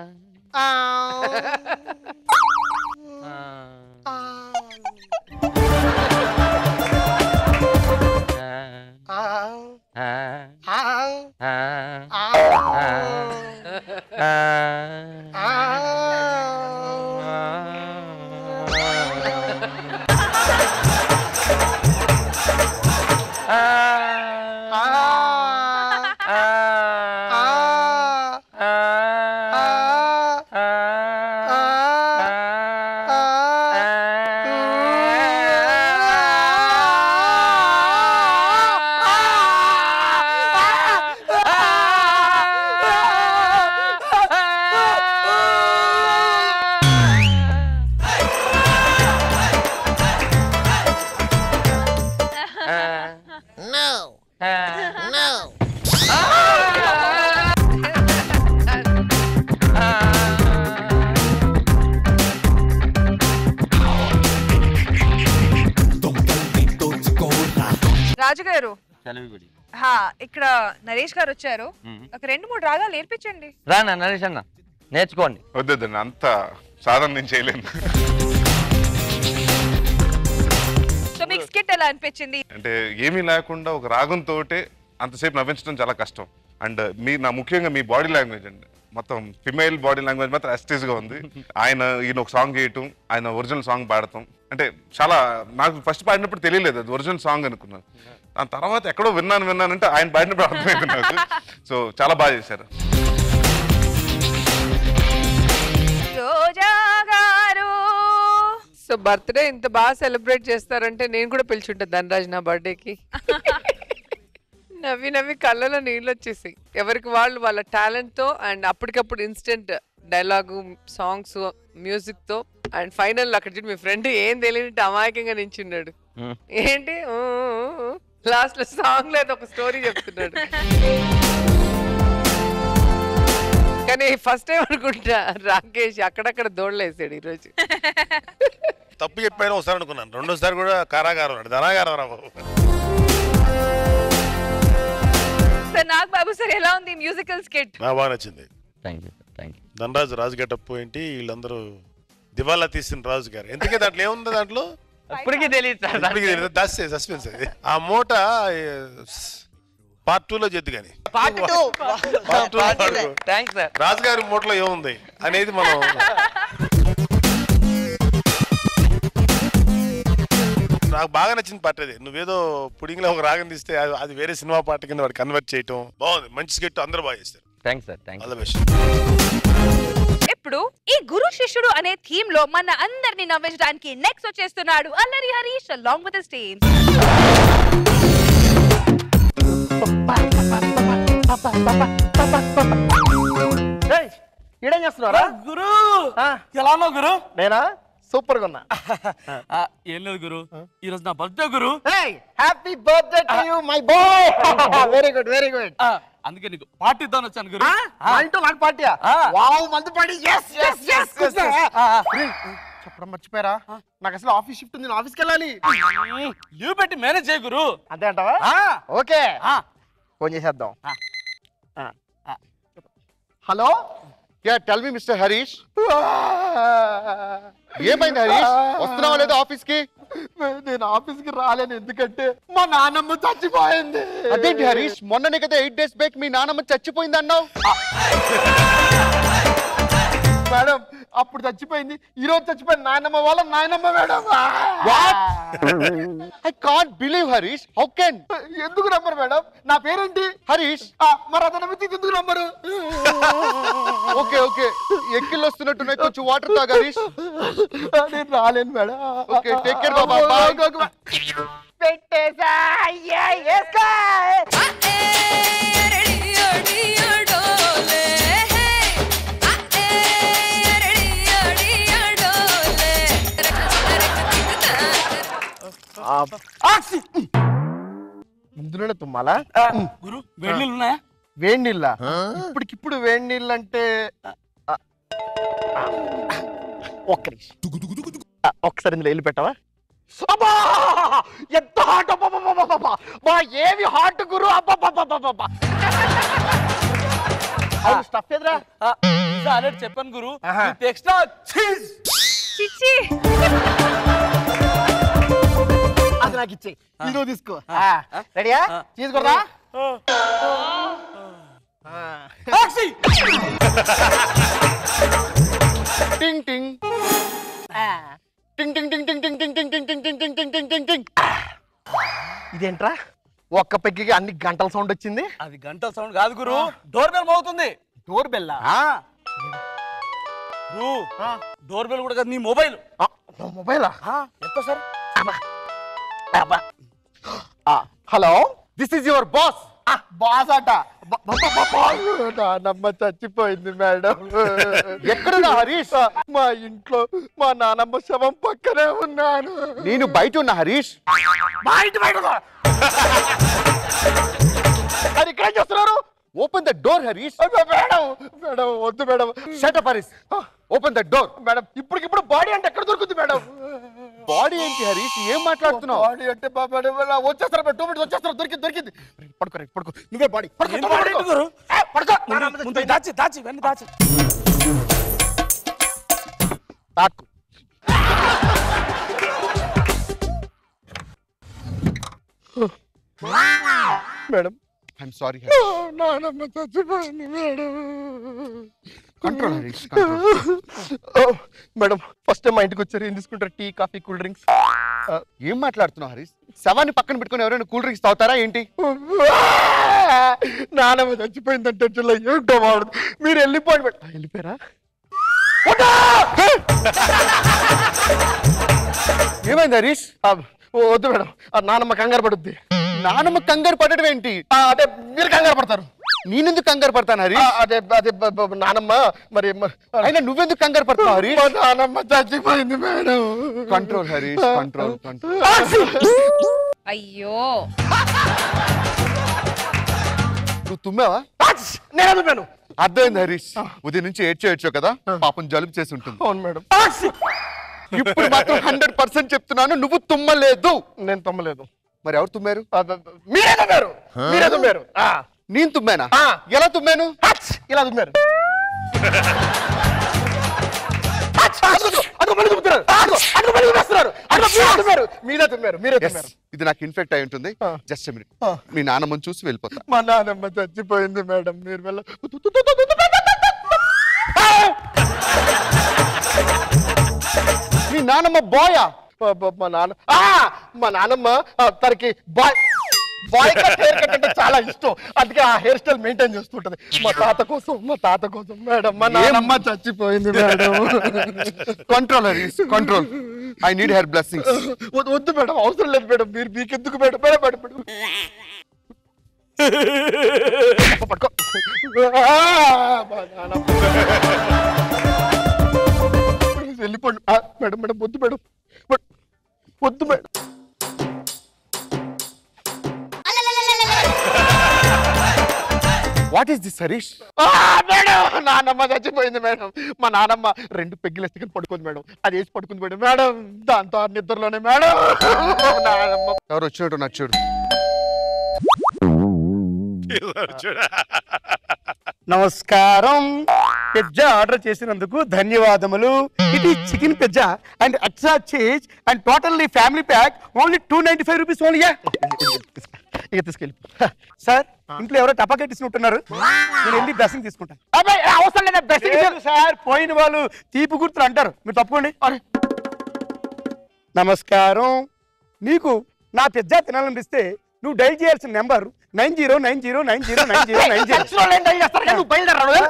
ఆ, ఆ, No. No. రాజుగారు హా ఇక్కడ నరేష్ గారు వచ్చారు ఒక రెండు మూడు రాగాలు నేర్పించండి రానా నరేష్ అన్న నేర్చుకోండి వద్దండి అంత సాధన నేను చేయలేను సో మీకు స్కిట్ ఎలా అనిపించింది అంటే ఏమీ లేకుండా ఒక రాగంతో అంతసేపు నవ్వించడం చాలా కష్టం అండ్ మీ నా ముఖ్యంగా మీ బాడీ లాంగ్వేజ్ అండి మొత్తం ఫిమేల్ బాడీ లాంగ్వేజ్ మాత్రం అస్టేజ్ గా ఉంది ఆయన ఈయన ఒక సాంగ్ చేయటం ఆయన ఒరిజినల్ సాంగ్ పాడటం అంటే చాలా నాకు ఫస్ట్ పాడినప్పుడు తెలియలేదు అది ఒరిజినల్ సాంగ్ అనుకున్నాను దాని తర్వాత ఎక్కడో విన్నాను విన్నాను అంటే ఆయన పాడినప్పుడు అర్థమైంది నాకు సో చాలా బాగా చేశారు రోజా గారు సో బర్త్డే ఇంత బాగా సెలబ్రేట్ చేస్తారంటే నేను కూడా పిలిచుంటా ధనరాజ్ నా బర్త్డేకి నవ్వి నవ్వి కళ్ళలో నీళ్ళు వచ్చేసి ఎవరికి వాళ్ళు వాళ్ళ టాలెంట్ తో అండ్ అప్పటికప్పుడు ఇన్స్టెంట్ డైలాగు సాంగ్స్ మ్యూజిక్ తో అండ్ ఫైనల్ అక్కడ చూడు మీ ఫ్రెండ్ ఏం తెలియని అమాయకంగా నించున్నాడు ఏంటి లాస్ట్ లో సాంగ్ లేదు ఒక స్టోరీ చెప్తున్నాడు కానీ ఫస్ట్ టైం అనుకుంటా రాకేష్ అక్కడక్కడ దోడలేసాడు ఈరోజు తప్పు చెప్పాను ఒకసారి అనుకున్నాను రెండోసారి కూడా కారాగారం అన్నాడు ధనాగారం రా బాబు సార్ నాగ్ బాబు సార్ ఎలా ఉంది మ్యూజికల్ స్కిట్ నాకు బాగా నచ్చింది thank you thank you Dhanaraju Raju getup ఏంటి వీళ్ళందరూ దివాలా తీసిన రాజు గారు ఎందుకే దాంట్లో ఏముంది దాంట్లో ఇప్పటికీ తెలియదు సార్ ఇప్పటికీ తెలియదు. దాస్ సస్పెన్స్ అది ఆ మూట పార్ట్ టూ లో చేద్దు కానీ part two part two thanks sir రాజుగారి మూటలో ఏముంది అనేది మనం నాకు బాగా నచ్చిన పాట అది నువ్వేదో పుడింగ్ లో ఒక రాగం తీస్తే అది- అది వేరే సినిమా పాట కింద వాడు కన్వర్ట్ చేయటం బాగుంది మంచి స్కెట్ అందరూ బాగా చేస్తారు thanks sir thank all the best ఇప్పుడు ఈ గురు శిష్యుడు అనే థీమ్ లో మన అందరిని నవ్వించడానికి నెక్స్ట్ వచ్చేస్తున్నాడు Allari Harish along with team ఈడేం చేస్తున్నారా గురు ఎలా ఉన్నావు గురు నేనా సూపర్ గా ఉన్నా ఏం లేదు గురు ఈ రోజు నా బర్త్డే గురు happy birthday to you my boy very good very good అందుకే నీకు పార్టీ ఇద్దామని వచ్చాను గురు మా ఇంట్లో నాకు పార్టీయా వావ్ మందు పార్టీ yes yes yes చెప్పడం మర్చిపోయారా నాకు అసలు ఆఫీస్ షిఫ్ట్ ఉంది నేను ఆఫీస్కి వెళ్ళాలి లీవ్ పెట్టి మేనేజ్ చేయ గురు అంతే అంటావా ఓకే ఫోన్ చేసేద్దాం hello ya tell me mister Harish ఏమైంది హరీష్ వస్తున్నావా లేదా ఆఫీస్ కి నేను ఆఫీస్ కి రాలేను ఎందుకంటే మా నాన్నమ్మ చచ్చిపోయింది అదేంటి హరీష్ మొన్ననే కదా ఎయిట్ డేస్ బ్యాక్ మీ నాన్నమ్మ చచ్చిపోయింది అన్నావు మేడం అప్పుడు చచ్చిపోయింది ఈ రోజు చచ్చిపోయింది నాయనమ్మ వాళ్ళ నాయనమ్మ madam I can't believe Harish how can ఎందుకు నమ్మరు మేడం నా పేరేంటి హరీష్ మరి అతను నమ్మితే ఎందుకు నమ్మరు ఓకే ఓకే ఎక్కిళ్ళు వస్తున్నట్టున్నాయి కొంచెం వాటర్ తాగా హరీష్ నేను రాలేను మేడం ఓకే టేక్ కేర్ బాబా పెట్టేసా అయ్యా వేసుకో ఇందులోనే తుమ్మాలా గురు వేడి నీళ్ళు ఉన్నాయా వేడి నీళ్ళ ఇప్పటికిప్పుడు వేడి నీళ్ళు అంటే ఆ, ఆ, ఒక్క నిమిషం ఆ, ఒక్కసారి ఇందులో వెళ్ళి పెట్టవా అబ్బా! ఎంత హాట్ అబ్బబ్బబ్బబ్బబ్బ! బా ఏమి హాట్ గురు అబ్బబ్బబ్బబ్బబ్బ! అవును స్టఫ్ ఎదురా ఆల్రెడీ చెప్పాను గురు ఎక్స్ట్రా చీజ్ చిచ్చి అది నాకు ఇచ్చే ఇదో తీసుకో రెడీయా తీసుకురా టింగ్ టింగ్ టింగ్ టింగ్ టింగ్ టింగ్ టింగ్ టింగ్ టింగ్ టింగ్ టింగ్ టింగ్ టింగ్ టింగ్ టింగ్ టింగ్ ఇదేంట్రా ఒక్క పెగ్గికి అన్ని గంటల సౌండ్ వచ్చింది అది గంటల సౌండ్ కాదు గురు డోర్ బెల్ మోగుతుంది డోర్ బెల్లా గురు డోర్ బెల్ కూడా కాదు నీ మొబైల్ మొబైలా ఎంత sir hello this is your boss boss అట నానమ్మ చచ్చిపోయింది మేడం ఎక్కడున్నా హరీష్ మా ఇంట్లో మా నానమ్మ శవం పక్కనే ఉన్నాను నేను బయట ఉన్నా హరీష్ బయట బయట అది ఇక్కడ చేస్తున్నారు open the door Harish madam madam వద్దు madam shut up Harish open the door madam ఇప్పటికిప్పుడు బాడీ అంటే ఎక్కడ దొరుకుతుంది మేడం బాడీ ఏంటి హరీష్ ఏం మాట్లాడుతున్నావు బాడీ అంటే వచ్చేస్తారు టూ మినిట్స్ వచ్చేస్తారు దొరికింది దొరికింది పడుకో రైట్ పడుకో నువ్వే బాడీ పడుకో ఏం body ఏంటి గురు? పడుకో ముందు- ముందు దాచి దాచి ఇవన్నీ దాచి తాకు మేడం ఐఎమ్ సారీ నానమ్మ చచ్చిపోయింది madam control Harish madam first time మా ఇంటికి వచ్చారు ఏం తీసుకుంటారు టీ కాఫీ కూల్ డ్రింక్స్ ఏం మాట్లాడుతున్నావు హరీష్ శవాన్ని పక్కన పెట్టుకుని ఎవరైనా కూల్ డ్రింక్స్ తాగుతారా ఏంటి నానమ్మ చచ్చిపోయిందంటే టెన్షన్లో ఏంటో వాడు మీరు వెళ్ళిపోండి మేడం. ఆ, వెళ్ళిపోయారా ఏమైంది హరీష్ ఆ, ఓ, వద్దు మేడం ఆ నానమ్మ కంగారు పడుద్ది నానమ్మ కంగారు పడడం ఏంటి అదే మీరు కంగారు పడతారు నేనెందుకు కంగారు పడతాను హరి అదే అదే బ- బ- నానమ్మ మరి మ- అయినా నువ్వెందుకు కంగారు పడతావు హరి నానమ్మ చచ్చిపోయింది madam control Hari control control అయ్యో నువ్వు తుమ్మావా నేను తుమ్మాను అర్థమైంది హరీష్ ఉదయం నుంచి ఏడ్చో ఏడ్చో కదా పాపం జలుబు చేసి ఉంటుంది అవును మేడం ఇప్పుడు మాత్రం హండ్రెడ్ పర్సెంట్ చెప్తున్నాను నువ్వు తుమ్మలేదు నేను తుమ్మలేదు మరి ఎవరు తుమ్మారు మీరే తుమ్మారు మీరే తుమ్మారు నేను తుమ్మానా ఎలా తుమ్మాను ఇలా తుమ్మారు అదిగో మళ్ళీ తుమ్ముతున్నారు. అదిగో, అదిగో మళ్ళీ తుమ్మేస్తున్నారు. అదిగో మీరే తుమ్మారు. మీరే తుమ్మారు మీరే తుమ్మారు ఇది నాకు ఇన్ఫెక్ట్ అయి ఉంటుంది జస్ట్ మినిట్ మీ నాన్నమ్మని చూసి వెళ్ళిపోతా మా నాన్నమ్మ చచ్చిపోయింది మేడం మీరు వెళ్ళ మీ నాన్నమ్మ బాయా మా నాన్న ఆ, మా నాన్నమ్మ ఆ, తనకి boy boy cut haircut అంటే చాలా ఇష్టం అందుకే ఆ హెయిర్ స్టైల్ మెయింటైన్ చేస్తుంటది మా తాత కోసం మా తాత కోసం మేడం మా నాన్నమ్మ చచ్చిపోయింది madam control control I need your blessings వద్దు మేడం అవసరం లేదు మేడం మీరు మీకెందుకు మేడం మేడం మేడం మేడం పట్టుకో ఆ, మా నాన్నమ్మ. ప్లీజ్ వెళ్ళిపోండి ఆ, మేడం మేడం వద్దు మేడం వద్- వద్దు madam what is this Harish madam నాన్నమ్మ చచ్చిపోయింది మేడం మా నాన్నమ్మ రెండు పెగ్గులు ఎత్తుకుని పడుకుంది మేడం అది వేసి పడుకుంది మేడం మేడం దాంతో ఆ నిద్రలోనే మేడం నాన్నమ్మ ఎవరు వచ్చినట్టు నచ్చాడు నమస్కారం పిజ్జా ఆర్డర్ చేసినందుకు ధన్యవాదములు ఇది chicken pizza and extra cheese and totally family pack only two ninety five rupees only ఇక తీసుకెళ్ళి సార్ ఇంట్లో ఎవరో టపాకా తీసుకుంటున్నారు నేను వెళ్ళి బ్లెస్సింగ్ తీసుకుంటాను అబ్బాయి అవసరం లేదా బ్లెస్సింగ్ సార్ పోయిన వాళ్ళు తీపి గుర్తులు అంటారు మీరు తప్పుకోండి అరే. నమస్కారం నీకు నా పిజ్జా తినాలనిపిస్తే నువ్వు డైల్ చేయాల్సిన number nine zero nine zero nine zero nine zero nine zero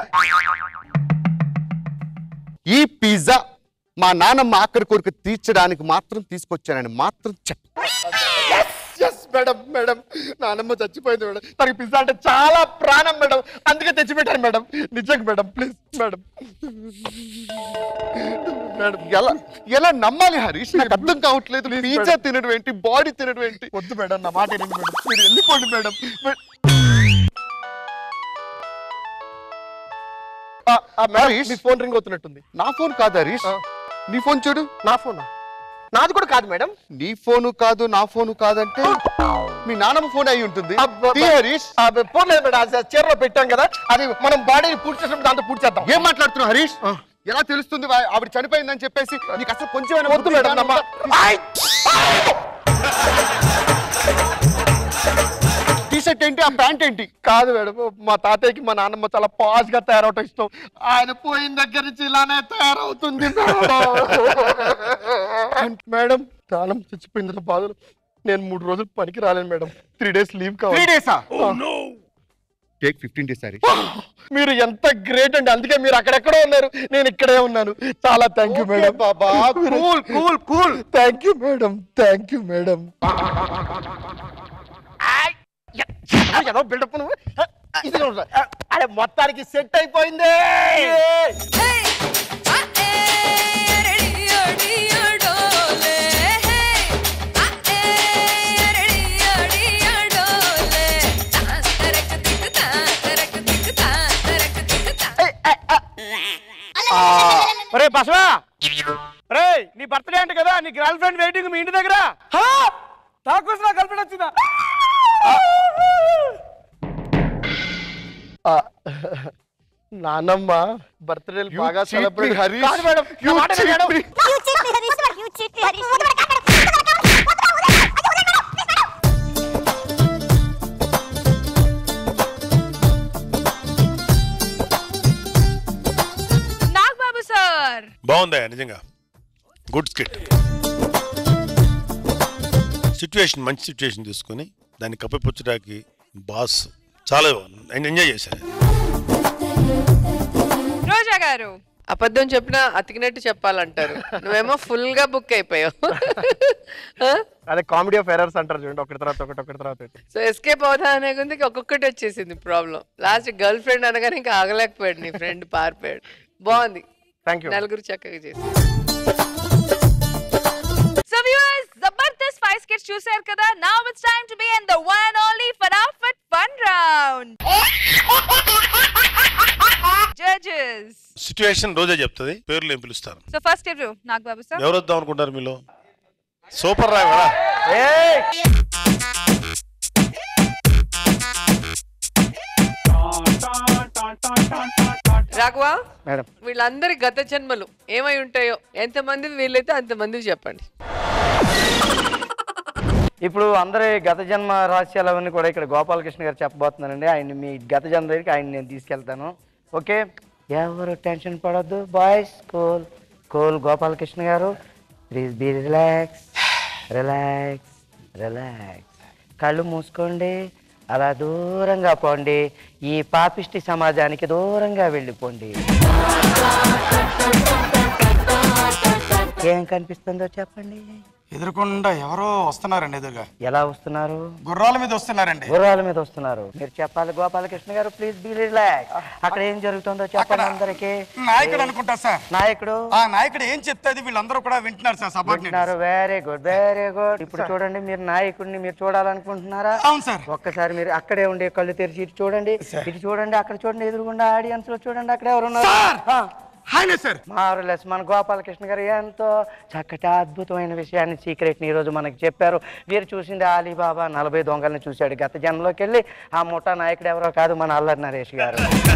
ఈ పిజ్జా మా నాన్నమ్మ ఆఖరి కోరిక తీర్చడానికి మాత్రం తీసుకొచ్చానని మాత్రం చెప్ప ఎస్ మేడం మేడం నానమ్మ చచ్చిపోయింది మేడం తనకి పిజ్జా అంటే చాలా ప్రాణం మేడం అందుకే తెచ్చిపెట్టాను మేడం నిజంగా మేడం ప్లీజ్ మేడం మేడం ఎలా ఎలా నమ్మాలి హరీష్ నాకు అర్థం కావట్లేదు పిజ్జా తినడం ఏంటి బాడీ తినడం ఏంటి వద్దు మేడం నా మాట వినండి మేడం మీరు వెళ్ళిపోండి మేడం ఆ, ఆ, హరీష్ మీ ఫోన్ రింగ్ అవుతున్నట్టుంది నా ఫోన్ కాదు హరీష్ నీ ఫోన్ చూడు నా ఫోన్ నాది కూడా కాదు మేడం నీ ఫోను కాదు నా ఫోను కాదంటే మీ నాన్నమ్మ ఫోన్ అయి ఉంటుంది తీ హరీష్ ఫోన్ లేదు మేడం అది చీరలో పెట్టాం కదా అది మనం బాడీని పూర్తి చేసినప్పుడు దాంతో పూర్తి చేద్దాం ఏం మాట్లాడుతున్నావు హరీష్ ఎలా తెలుస్తుంది వా- ఆవిడ చనిపోయిందని చెప్పేసి నీకు అసలు కొంచెం వద్దు మేడం టీషర్ట్ ఏంటి ఆ ప్యాంట్ ఏంటి కాదు మేడం మా తాతయ్యకి మా నాన్నమ్మ చాలా పాష్ గా తయారవటం ఇష్టం ఆయన పోయిన దగ్గర నుంచి ఇలానే తయారవుతుంది మేడం. మేడం ప్రాణం చచ్చిపోయింది బాధలు నేను మూడు రోజులు పనికి రాలేను మేడం త్రీ డేస్ లీవ్ కావాలి Three days ఆ? టేక్ ఫిఫ్టీన్ డేస్ సారీ మీరు ఎంత గ్రేట్ అండి అందుకే మీరు అక్కడెక్కడో ఉన్నారు నేను ఇక్కడే ఉన్నాను చాలా థ్యాంక్ యూ మేడం బాబా cool cool cool thank you madam thank you madam ఏదో బిల్డప్ నువ్వు ఇది చూడు. అరే మొత్తానికి సెట్ అయిపోయింది ఒరే బసవా రే నీ బర్త్డే అంట కదా నీ గర్ల్ ఫ్రెండ్ వెయిటింగ్ మీ ఇంటి దగ్గర తాకోసం నా గర్ల్ ఫ్రెండ్ వచ్చిందా ఆ, నానమ్మ బర్త్డే బాగా cheat me, సెలబ్రేట్ హరీష్. కాదు మేడం You నా మాట cheat వినండి. me. నాగబాబు సార్ బాగుందా నిజంగా గుడ్ స్కిట్ సిచ్యువేషన్ మంచి సిచ్యువేషన్ తీసుకొని దాన్ని కప్పిపుచ్చడానికి బాస్ చాలా ఎంజాయ్ చేశాను రోజా గారు అబద్ధం చెప్పినా అతికినట్టు చెప్పాలంటారు నువ్వేమో ఫుల్ గా బుక్ అయిపోయావు అదే కామెడీ ఆఫ్ ఎరర్స్ అంటారు చూడండి ఒకటి తర్వాత ఒకటి ఒకటి తర్వాత ఒకటి. సో ఎస్కేప్ అవుతా అనే కొద్దికి ఒక్కొక్కటి వచ్చేసింది ప్రాబ్లం లాస్ట్ గర్ల్ ఫ్రెండ్ అనగానే ఇంకా ఆగలేకపోయాడు నీ ఫ్రెండ్ పారిపోయాడు బాగుంది థ్యాంక్ యూ నలుగురు చక్కగా చేసి so viewers Jabardasth five sketch చూశారు కదా now it's time to be in the one only Fatafat fun round judges situation రోజే చెప్తుంది పేర్లు ఏం పిలుస్తారు సో ఫస్ట్ ఎవరు నాగబాబు సార్ ఎవరు వద్దాం అనుకుంటారు మీలో సూపర్ రా కూడా రాఘవా మేడం వీళ్ళందరి గత జన్మలు ఏమై ఉంటాయో ఎంతమంది వీళ్ళైతే అంతమంది చెప్పండి ఇప్పుడు అందరి గత జన్మ రహస్యాలు అవన్నీ కూడా ఇక్కడ గోపాలకృష్ణ గారు చెప్పబోతున్నారండి ఆయన మీ గత జన్మ దగ్గరికి ఆయన నేను తీసుకెళ్తాను ఓకే ఎవరు టెన్షన్ పడొద్దు బాయ్స్ కూల్ కూల్ గోపాలకృష్ణ గారు please be relax relax relax కళ్ళు మూసుకోండి అలా దూరంగా పోండి ఈ పాపిష్టి సమాజానికి దూరంగా వెళ్ళిపోండి ఏం కనిపిస్తుందో చెప్పండి ఎదురుకుండా ఎవరో వస్తున్నారండి ఎదురుగా ఎలా వస్తున్నారు గుర్రాల మీద వస్తున్నారండి గుర్రాల మీద వస్తున్నారు మీరు చెప్పాలి గోపాలకృష్ణ గారు ప్లీజ్ బీ రిలాక్స్ అక్కడ ఏం జరుగుతుందో చెప్పండి అందరికి నాయకుడు అనుకుంటా సార్ నాయకుడు ఆ నాయకుడు ఏం చెప్తే అది వీళ్ళందరూ కూడా వింటున్నారు సార్ సబార్డినేట్ వింటున్నారు వెరీ గుడ్ వెరీ గుడ్ ఇప్పుడు చూడండి మీరు నాయకుడిని మీరు చూడాలనుకుంటున్నారా అవును సార్ ఒక్కసారి మీరు అక్కడే ఉండే కళ్ళు తెరిచి ఇటు చూడండి ఇటు చూడండి అక్కడ చూడండి ఎదురుగుండా ఆడియన్స్ లో చూడండి అక్కడ ఎవరు ఉన్నారు ఆ, ఆయనే సార్ మారులెస్ మన గోపాలకృష్ణ గారు ఎంతో చక్కటి అద్భుతమైన విషయాన్ని సీక్రెట్ని ఈరోజు మనకి చెప్పారు మీరు చూసింది అలీబాబా నలభై దొంగల్ని చూశాడు గత జన్మలోకి వెళ్ళి ఆ ముఠా నాయకుడు ఎవరో కాదు మన అల్లరి నరేష్ గారు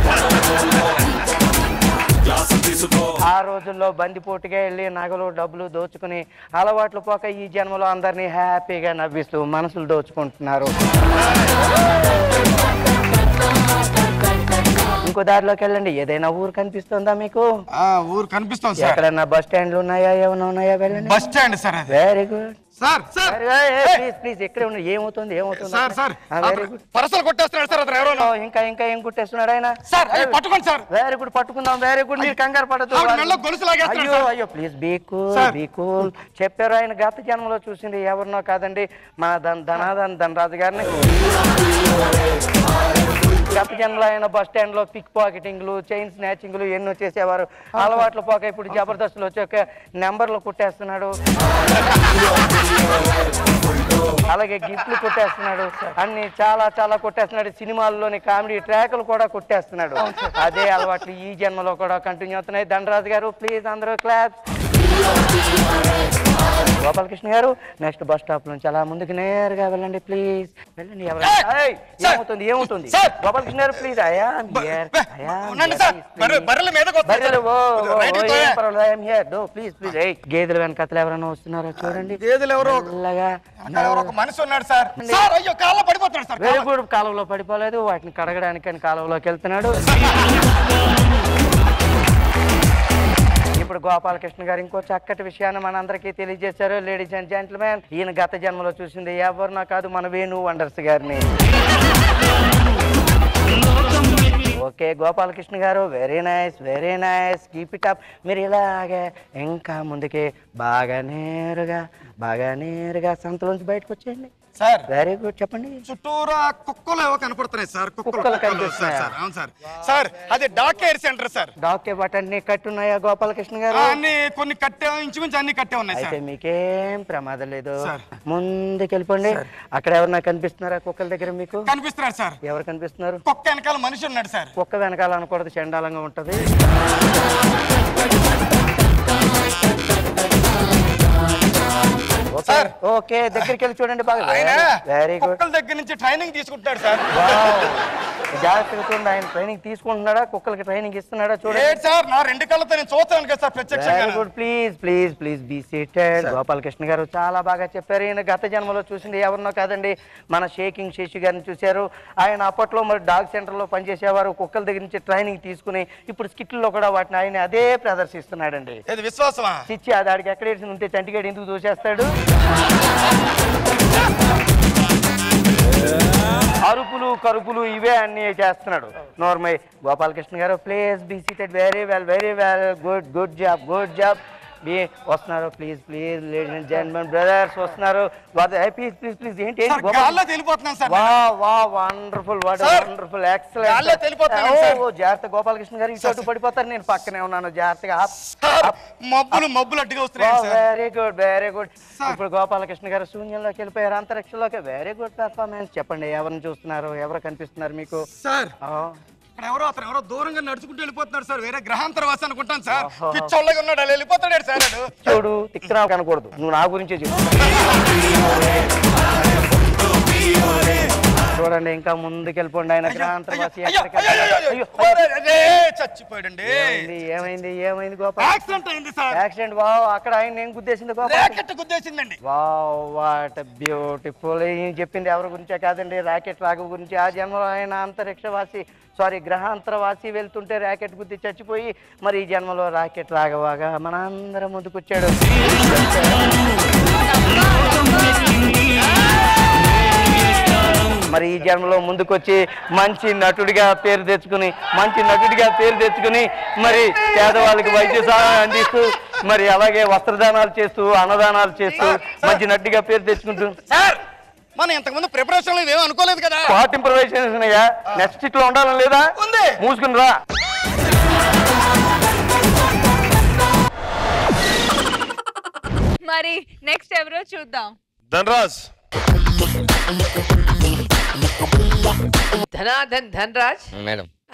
ఆ రోజుల్లో బందిపోటుగా వెళ్ళి నగలు డబ్బులు దోచుకుని అలవాట్లు పోక ఈ జన్మలో అందరినీ హ్యాపీగా నవ్విస్తూ మనసులు దోచుకుంటున్నారు ఇంకో దారిలోకి వెళ్ళండి ఏదైనా ఊరు కనిపిస్తుందా మీకు ఊరు కనిపిస్తుంది సార్ ఎక్కడన్నా బస్ స్టాండ్లు ఉన్నాయా ఏమైనా ఉన్నాయా వెళ్ళండి బస్ స్టాండ్ సార్ అది very good sir sir please please ఇక్కడే ఉండండి ఏమవుతుంది ఏమవుతుంది సార్ సార్ వెరీ గుడ్ పరసలు కొట్టేస్తున్నాడు సార్ అతను ఎవరో ఇంకా ఇంకా ఏం కుట్టేస్తున్నాడు ఆయన సార్ అయ్యో, పట్టుకోండి సార్ వెరీ గుడ్ పట్టుకుందాం వెరీ గుడ్ మీరు కంగారు పడదు ఆవిడ మెడలో గొలుసు లాగేస్తున్నాడు అయ్యో సార్. అయ్యో please be cool sir. Be cool చెప్పారు ఆయన గత జన్మలో చూసింది ఎవరినో కాదండి మన ధన్ ధనాధన్ ధనరాజు గారిని గత జన్మలో ఆయన బస్ స్టాండ్ లో పిక్ పాకెటింగ్లు చైన్ స్నాచింగ్లు ఎన్నో చేసేవారు అలవాట్లు పోక ఇప్పుడు జబర్దస్త్లో వచ్చి ఒక నెంబర్లు కుట్టేస్తున్నాడు అలాగే గిఫ్ట్లు కొట్టేస్తున్నాడు అన్ని చాలా చాలా కొట్టేస్తున్నాడు సినిమాల్లోని కామెడీ ట్రాకులు కూడా కొట్టేస్తున్నాడు అదే అలవాట్లు ఈ జన్మలో కూడా కంటిన్యూ అవుతున్నాయి దండరాజు గారు ప్లీజ్ అందరూ క్లాస్ గోపాలకృష్ణ గారు నెక్స్ట్ బస్ స్టాప్ నుంచి అలా ముందుకు నేరుగా వెళ్ళండి ప్లీజ్ వెళ్ళండి ఎవరు ఏయ్, ఏమవుతుంది ఏమవుతుంది గోపాలకృష్ణ గారు ప్లీజ్ అయా ఉండండి సార్ బర్రె- బర్రెల మీదకి వస్తుంది బర్రెలు ఓ ఓ, రైట్ ఓ, ఇటు ఏం పర్వాలేదు, I am here. No, please, please. ఏయ్, గేదెల వెనకతలు ఎవరైనా వస్తున్నారో చూడండి గేదెలు ఎవరో మెల్లగా అక్కడ ఎవరో ఒక మనిషి ఉన్నాడు సార్ సార్ అయ్యో కాళ్ళ పడిపోతున్నాడు సార్ వెరీ గుడ్ కాలువలో పడిపోలేదు వాటిని కడగడానికి అని కాలువలోకి వెళ్తున్నాడు ఇప్పుడు గోపాలకృష్ణ గారు ఇంకో చక్కటి విషయాన్ని మనందరికీ తెలియజేశారు లేడీస్ అండ్ జెంట్మెన్ ఈయన గత జన్మలో చూసింది ఎవరినో కాదు మన వేణు వండర్స్ గారిని ఓకే గోపాలకృష్ణ గారు very nice very nice keep it up మీరు ఇలాగే ఇంకా ముందుకి బాగా నేరుగా బాగా నేరుగా సంతలోంచి బయటకు వచ్చేయండి సార్ వెరీ గుడ్ చెప్పండి చుట్టూరా కుక్కలు ఏవో కనపడుతున్నాయి సార్ కుక్కలు కుక్కలు కుక్కలు. కనిపిస్తున్నాయా? సార్, సార్, అవును సార్ సార్ అది dog care center sir doctor బటన్ని కట్టున్నాయా గోపాలకృష్ణ గారు ఆ, అన్ని కొన్ని కట్టే ఇంచుమించు అన్ని కట్టే ఉన్నాయి అయితే సార్ మీకేం ప్రమాదం లేదు సార్. ముందుకు వెళ్ళిపోండి అక్కడ ఎవరన్నా కనిపిస్తున్నారా కుక్కల దగ్గర మీకు కనిపిస్తున్నారు సార్ ఎవరు కనిపిస్తున్నారు కుక్క వెనకాల మనిషి ఉన్నాడు సార్ కుక్క వెనకాల అనకూడదు చండాలంగా ఉంటది ఓకే, ఓకే దగ్గరికి వెళ్ళి చూడండి బాగా ఆయన వెరీ గుడ్ కుక్కల దగ్గర నుంచి ట్రైనింగ్ తీసుకుంటాడు సార్ జాగ్రత్తగా చూడండి ఆయన ట్రైనింగ్ తీసుకుంటున్నాడా కుక్కలకి ట్రైనింగ్ ఇస్తున్నాడా చూడండి ఏంటి సార్ నా రెండు కళ్ళతో నేను చూస్తాను కదా సార్ వెరీ ప్రత్యక్షంగా good please please please be seated Gopalakrishna గారు చాలా బాగా చెప్పారు ఈయన గత జన్మలో చూసింది ఎవరినో కాదండి మన షేకింగ్ శేషి గారిని చూశారు ఆయన అప్పట్లో మరి డాగ్ సెంటర్లో పనిచేసేవారు కుక్కల దగ్గర నుంచి ట్రైనింగ్ తీసుకుని ఇప్పుడు స్కిట్లో కూడా వాటిని ఆయన అదే ప్రదర్శిస్తున్నాడండి ఇది విశ్వాసమా చిచ్చి అది ఆడికి ఎక్కడ వేసి ఉంటే చంటిగాడు ఎందుకు దూసేస్తాడు అరుపులు కరుపులు ఇవే అన్ని చేస్తున్నాడు నోర్మై గోపాలకృష్ణ గారు please be seated very well very well good good job good job be వస్తున్నారు please please ladies and gentlemen brothers వస్తున్నారు ప్లీజ్ ప్లీజ్ ప్లీజ్ ఏంటి ఏంటి సార్, గాల్లో తెలిపోతున్నాను సార్ వా వా వండర్ఫుల్ వాట్ సార్, వండర్ఫుల్ గాల్లో ఎక్సలెంట్ తెలిపోతున్నాను సార్. ఓ జాగ్రత్త గోపాలకృష్ణ గారు ఇటు అటు పడిపోతారు నేను పక్కనే ఉన్నాను జాగ్రత్తగా మబ్బులు మబ్బులు అడ్డుగా వస్తున్నాయి sir very good very good ఇప్పుడు గోపాలకృష్ణ గారు శూన్యంలోకి వెళ్ళిపోయారు అంతరిక్షంలోకి వెరీ గుడ్ పెర్ఫార్మెన్స్ చెప్పండి ఎవరిని చూస్తున్నారు ఎవరు కనిపిస్తున్నారు మీకు సార్ ఆ, ఇక్కడ ఎవరో అతను ఎవరో దూరంగా నడుచుకుంటూ వెళ్ళిపోతున్నాడు సార్ వేరే గ్రహాంతర వాసి అనుకుంటాను సార్ ఆహా. పిచ్చోళ్ళగా ఉన్నాడు అలా వెళ్ళిపోతున్నాడు సార్ వాడు. చూడు తిక్కనా కనకూడదు నువ్వు నా గురించే చెప్పు చూడండి ఇంకా ముందుకు వెళ్ళిపోండి ఆయన గ్రహాంతరవాసి ఎక్కడికి వెళ్ళాడు? అయ్యో, ఓరే, అరే, చచ్చిపోయాడండి ఏమైంది ఏమైంది ఏమైంది గోపాల్ యాక్సిడెంట్ అయింది సార్ యాక్సిడెంట్ వావ్ అక్కడ ఆయన ఏం గుద్దేసింది గోపాల్ ర్యాకెట్ గుద్దేసిందండి వావ్ వాట్ బ్యూటిఫుల్ ఈయన చెప్పింది ఎవరి గురించే కాదండి రాకెట్ రాఘవ గురించి ఆ జన్మలో ఆయన అంతరిక్షవాసి సారీ గ్రహాంతరవాసి వెళ్తుంటే రాకెట్ గుద్ది చచ్చిపోయి మరి ఈ జన్మలో రాకెట్ రాఘవాగా మన అందరం ముందుకొచ్చాడు మరి ఈ జన్మలో ముందుకొచ్చి మంచి నటుడిగా పేరు తెచ్చుకుని మంచి నటుడిగా పేరు తెచ్చుకుని మరి పేదవాళ్ళకి వైద్య సహాయం అందిస్తూ మరి అలాగే వస్త్రదానాలు చేస్తూ అన్నదానాలు చేస్తూ మంచి నటుడిగా పేరు తెచ్చుకుంటూ సార్ మనం ఇంతకుముందు ప్రిపరేషన్ ఏమీ అనుకోలేదు కదా స్పాట్ ఇంప్రవైజేషన్ నెక్స్ట్ ఇట్లా ఉండాలని లేదా ఉంది మూసుకుని రా మరి నెక్స్ట్ ఎవరో చూద్దాం ధనరాజ్ ధనాధన్ ధనరాజ్ మేడం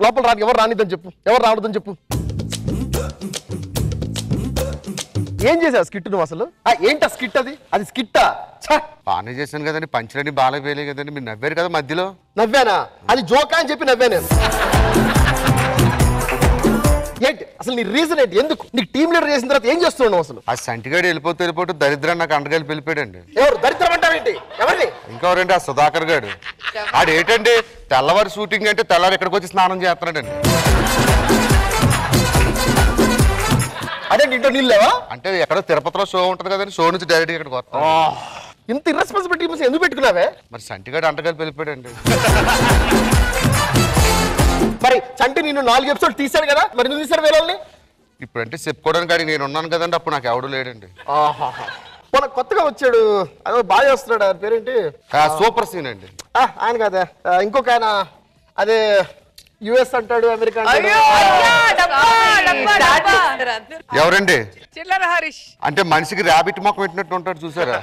లోపల రాని ఎవరు రానిద్దని చెప్పు ఎవరు రావద్దని చెప్పు ఏం చేసావు స్కిట్ నువ్వు అసలు ఆ, ఏంటా స్కిట్ అది అది స్కిట్టా బాగానే చేశాను కదండి పంచలని బాగా వేయలే కదండి మీరు నవ్వారు కదా మధ్యలో నవ్వానా అది జోకా అని చెప్పి నవ్వా నేను ఏంటి అసలు నీ రీజన్ ఏంటి ఎందుకు నీకు టీమ్ లీడర్ చేసిన తర్వాత ఏం చేస్తున్నావు అసలు ఆ సంటిగాడు వెళ్ళిపోతే వెళ్ళిపోతే దరిద్రం నాకు అండగాలి వెళ్ళిపోయాడండి ఎవరు దరిద్రం అంటావేంటి ఎవరిని ఇంకెవరండి ఆ సుధాకర్ గాడు ఆడు ఏంటండి తెల్లవారి షూటింగ్ అంటే తెల్లవారు ఇక్కడికి వచ్చి స్నానం చేస్తున్నాడండి అదే ఇంట్లో నీళ్ళు లేవా అంటే ఎక్కడో తిరుపతిలో షో ఉంటుంది కదండి షో నుంచి డైరెక్ట్ ఇక్కడికి వస్తాం ఇంత ఇర్రెస్పాన్సిబిలిటీ ఎందుకు పెట్టుకున్నావే మరి సంటిగాడు అంటగాలి వెళ్ళిపోయాడండి మరి చంటి నిన్ను నాలుగు ఎపిసోడ్ తీశాడు కదా మరి నువ్వు తీశాడు వేరే వాళ్ళని ఇప్పుడంటే చెప్పుకోవడానికి ఆడికి నేను ఉన్నాను కదండి అప్పుడు నాకు ఎవడు లేడండి ఆహాహా. మన కొత్తగా వచ్చాడు అదో బాగా చేస్తున్నాడు ఆయన పేరేంటి ఆ, సూపర్ సీన్ అండి ఆ, ఆయన కాదా ఆ, ఇంకొక ఆయన అదే యుఎస్ అంటాడు అమెరికా అంటాడు ఎవరండి చిల్లర హరీష్ అంటే మనిషికి ర్యాబిట్ మొక్క పెట్టినట్టు ఉంటాడు చూసారా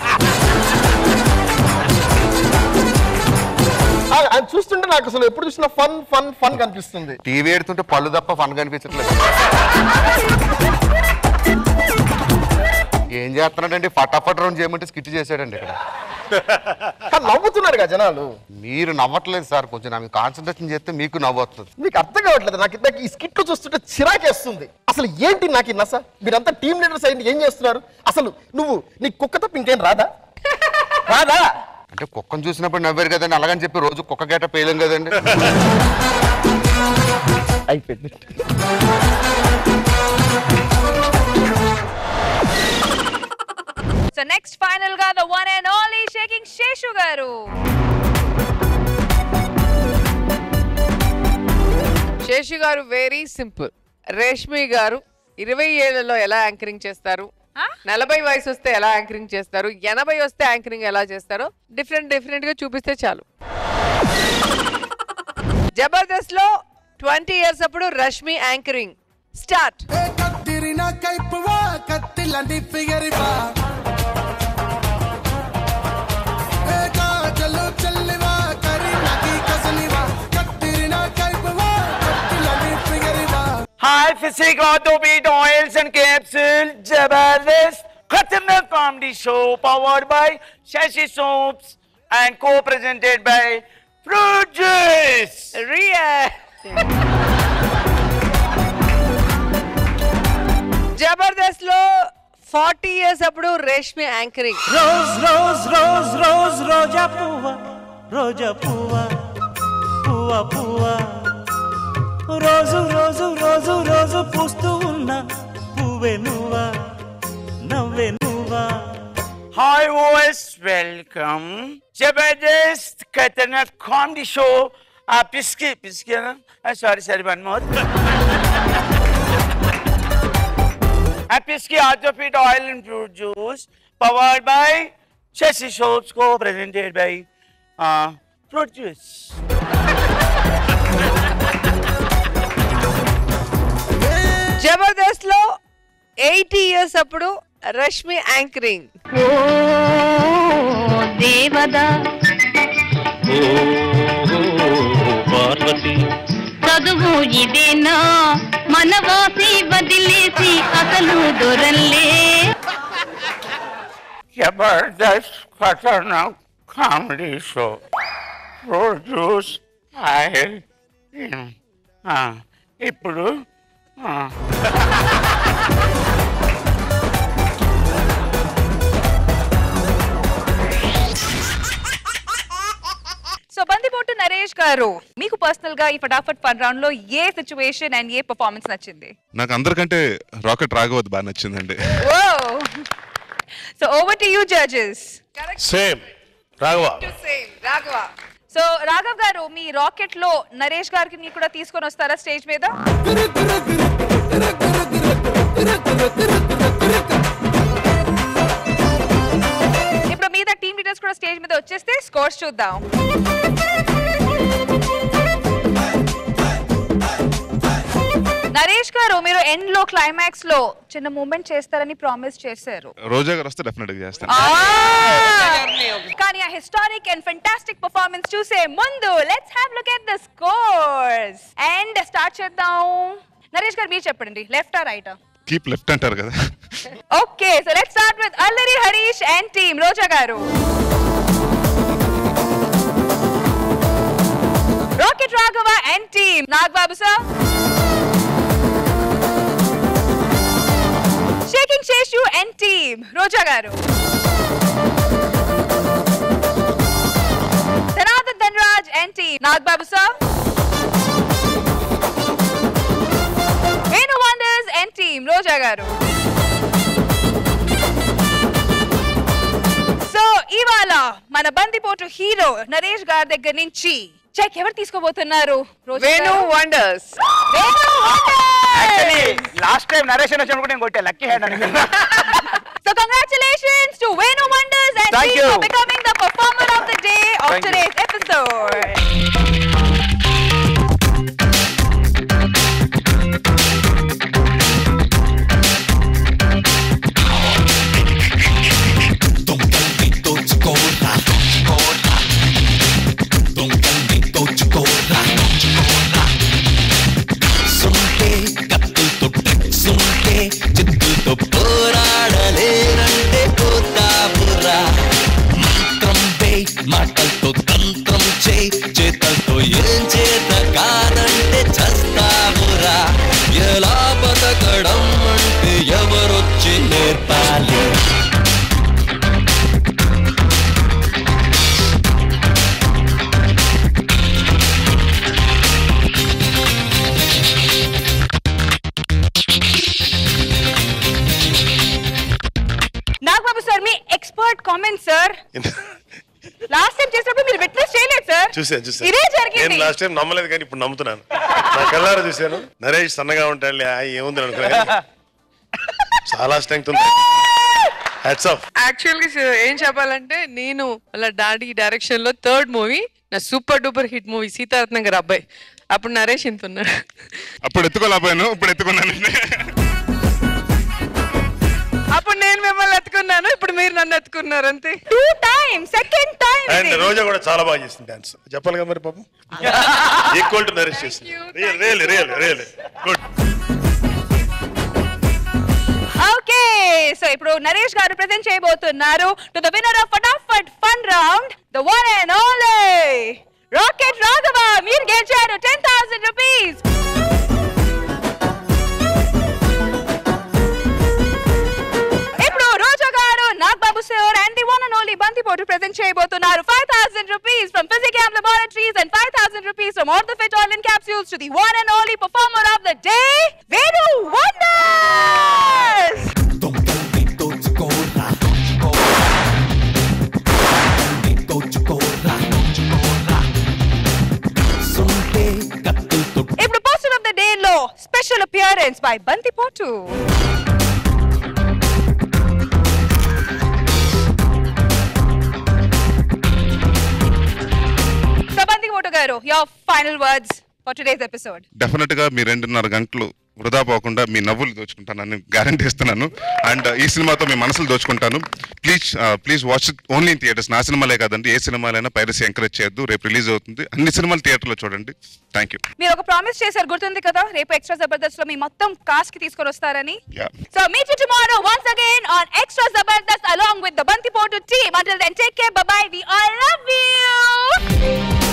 ఆ, ఆయన చూస్తుంటే నాకు అసలు ఎప్పుడు చూసినా ఫన్ ఫన్ ఫన్ కనిపిస్తుంది టీవీ ఎడుతుంటే పళ్ళు తప్ప ఫన్ కనిపించట్లేదు ఏం చేస్తున్నాడండి ఫటాఫట్ రౌండ్ చేయమంటే స్కిట్ చేశాడండి ఇక్కడ కానీ నవ్వుతున్నారు కదా జనాలు మీరు నవ్వట్లేదు సార్ కొంచెం నా మీద కాన్సన్ట్రేషన్ చేస్తే మీకు నవ్వు వస్తుంది మీకు అర్థం కావట్లేదు నాకు నాకు ఈ స్కిట్ లో చూస్తుంటే చిరాకేస్తుంది అసలు ఏంటి నాకు ఈ నస మీరంతా టీమ్ లీడర్స్ అయింది ఏం చేస్తున్నారు అసలు నువ్వు నీ కుక్క తప్ప ఇంకేం రాదా రాదా అంటే కుక్కను చూసినప్పుడు నవ్వారు కదండి అలాగని చెప్పి రోజు కుక్క గేట పేయలేం కదండి అయిపోయింది సో నెక్స్ట్ ఫైనల్ గా the one and only shaking Seshu గారు శేషు గారు వెరీ సింపుల్ రేష్మి గారు ఇరవై ఏళ్లలో ఎలా యాంకరింగ్ చేస్తారు నలభై వయసు వస్తే ఎలా యాంకరింగ్ చేస్తారు ఎనభై వస్తే యాంకరింగ్ ఎలా చేస్తారో డిఫరెంట్ డిఫరెంట్ గా చూపిస్తే చాలు జబర్దస్త్ లో ట్వంటీ ఇయర్స్ అప్పుడు రష్మి యాంకరింగ్ స్టార్ట్ తిరిన కైపువా కత్తిలాంటి ఫిగరివా ఏ కాజలు చెల్లివా కరీనాకి కసలివా కత్తిరిన కైపువా కత్తిలాంటి ఫిగరివా Hi, Physical Orthopedic Oils and Capsules, Jabardast, Khatarnak Comedy Show, powered by Shashi Soaps and co-presented by Fruit Juice. Ria. Jabardasth లో ఫార్టీ ఇయర్స్ అప్పుడు Reshmi anchoring rose rose rose rose రోజా పువ్వ రోజా పువ్వ పువ్వ పువ్వ రోజు రోజు రోజు రోజు పూస్తూ ఉన్న పువ్వే నువ్వా నవ్వే నువ్వా Hi, boys, welcome. Jabardast Khatarnak Comedy Show. Uh, Pisky, Pisky, uh, sorry, sorry, one more. uh, Pisky Orthopedic Oil and Fruit Juice, powered by Chessy Soaps, co-presented by uh, Fruit Juice. Jabardasth లో eighty years అప్పుడు Rashmi anchoring దేవదా Parvati చదువు ఇదేనా మనవాసి వదిలేసి అసలు దొరల్లే Jabardast Khatarnak Comedy Show. Fruit Juice, Oil, uh, ఇప్పుడు uh, so Bandipotu Naresh గారు మీకు పర్సనల్ గా ఈ ఫటాఫట్ ఫన్ రౌండ్ లో a situation and a performance నచ్చింది నాకు అందరికంటే రాకెట్ రాఘవత్ బాగా నచ్చిందండి so over to you judges same Raghava Raghava so Raghav గారు మీ రాకెట్ లో నరేష్ గారికి నీ కూడా తీసుకొని వస్తారా స్టేజ్ మీద ఇప్పుడు మీద టీమ్ లీడర్స్ కూడా స్టేజ్ మీద వచ్చేస్తే స్కోర్స్ చూద్దాం నరేష్ గారు మీరు ఎండ్ లో క్లైమాక్స్ లో చిన్న మూమెంట్ చేస్తారని ప్రామిస్ చేశారు రోజా గారు వస్తే డెఫినెట్ గా చేస్తాను కానీ ఆ హిస్టారిక్ అండ్ ఫెంటాస్టిక్ పర్ఫార్మెన్స్ చూసే ముందు let's have look at the scores and start చేద్దాం నరేష్ గారు మీరు చెప్పండి లెఫ్ట్ ఆ రైట్ కీప్ లెఫ్ట్ అంటారు కదా okay so let's start with Allari Harish and team Roja garu rocket Raghava and team Nagababu sir shaking Seshu and team Roja garu ధనాథన్ Dhanraj and team Nagababu sir Venu wonders and team Roja garu so ఇవాళ మన బందిపోటు హీరో నరేష్ గారి దగ్గర నుంచి చెక్ ఎవరు తీసుకోబోతున్నారు Roja Venu garu? Wonders Venu wonders last time narration వచ్చినప్పుడు నేను కొట్టే లక్కీ హ్యాండ్ అని So congratulations to Venu Wonders and Thank team you. for becoming the performer of the day of Thank you. today's episode. సుంటే కత్తులతో ట్రిక్స్ ఉంటే చిత్తులతో పోరాడలేనంటే పోతాపురా మంత్రం వే మాటలతో తంత్రం చేయి చేతలతో ఏం చేత కాదంటే చస్తావురా ఎలా బతకడం అంటే ఎవరొచ్చి నేర్పాలి నాగబాబు సార్ మీ expert comment sir last time చేసినప్పుడు మీరు విట్నెస్ చేయలేదు సార్ చూసాను చూసాను ఇదే నేను జరిగింది లాస్ట్ టైం నమ్మలేదు కానీ ఇప్పుడు నమ్ముతున్నాను నా కళ్ళారా చూశాను నరేష్ సన్నగా ఉంటాడు ఏముంది అనుకున్నా చాలా స్ట్రెంగ్త్ ఉంది హ్యాట్స్ ఆఫ్ యాక్చువల్గా ఏం చెప్పాలంటే నేను వాళ్ళ డాడీ డైరెక్షన్ లో థర్డ్ మూవీ నా super duper hit movie Seetharatnam garu అబ్బాయి అప్పుడు నరేష్ ఇంత ఉన్నాడు అప్పుడు ఎత్తుకోలేకపోయాను ఇప్పుడు ఎత్తుకున్నాను అప్పుడు నేను మిమ్మల్ని ఎత్తుకున్నాను ఇప్పుడు మీరు నన్ను ఎత్తుకున్నారు అంతే two time second time and Roja కూడా చాలా బాగా చేసింది డాన్స్ చెప్పాలి కదా మరి పాపం ఈక్వల్ టు నరేష్ చేసింది real real real real good okay so ఇప్పుడు నరేష్ గారు ప్రెజెంట్ చేయబోతున్నారు to the winner of Fatafat fun round the one and only rocket Raghava మీరు గెలిచారు టెన్ థౌసండ్ రూపీస్ ఇప్పుడు Roja garu Nagababu sir and the one and only Bantipotu present చేయబోతున్నారు five thousand rupees from physicam laboratories and five thousand rupees from all the fit all in capsules to the one and only performer of the day Venu wonders ఇప్పుడు poster of the day లో special appearance by Bantipotu so Bantipotu garu your final words for today's episode definite గా మీ రెండున్నర గంటలు వృధా పోకుండా మీ నవ్వులు దోచుకుంటానని guarantee ఇస్తున్నాను అండ్ ఈ సినిమాతో మీ మనసులు దోచుకుంటాను please please watch it only in theatres నా సినిమాలే కాదండి ఏ సినిమాలైనా పైరసీ ఎంకరేజ్ చేయొద్దు రేపు రిలీజ్ అవుతుంది అన్ని సినిమాలు థియేటర్లో చూడండి థ్యాంక్ యూ మీరు ఒక ప్రామిస్ చేశారు గుర్తుంది కదా రేపు ఎక్స్ట్రా జబర్దస్త్ లో మీ మొత్తం కాస్ట్ కి తీసుకొని వస్తారని So meet you tomorrow once again on Extra Zabardast along with the Bantipotu team. Until then, take care. Bye bye. We all love you.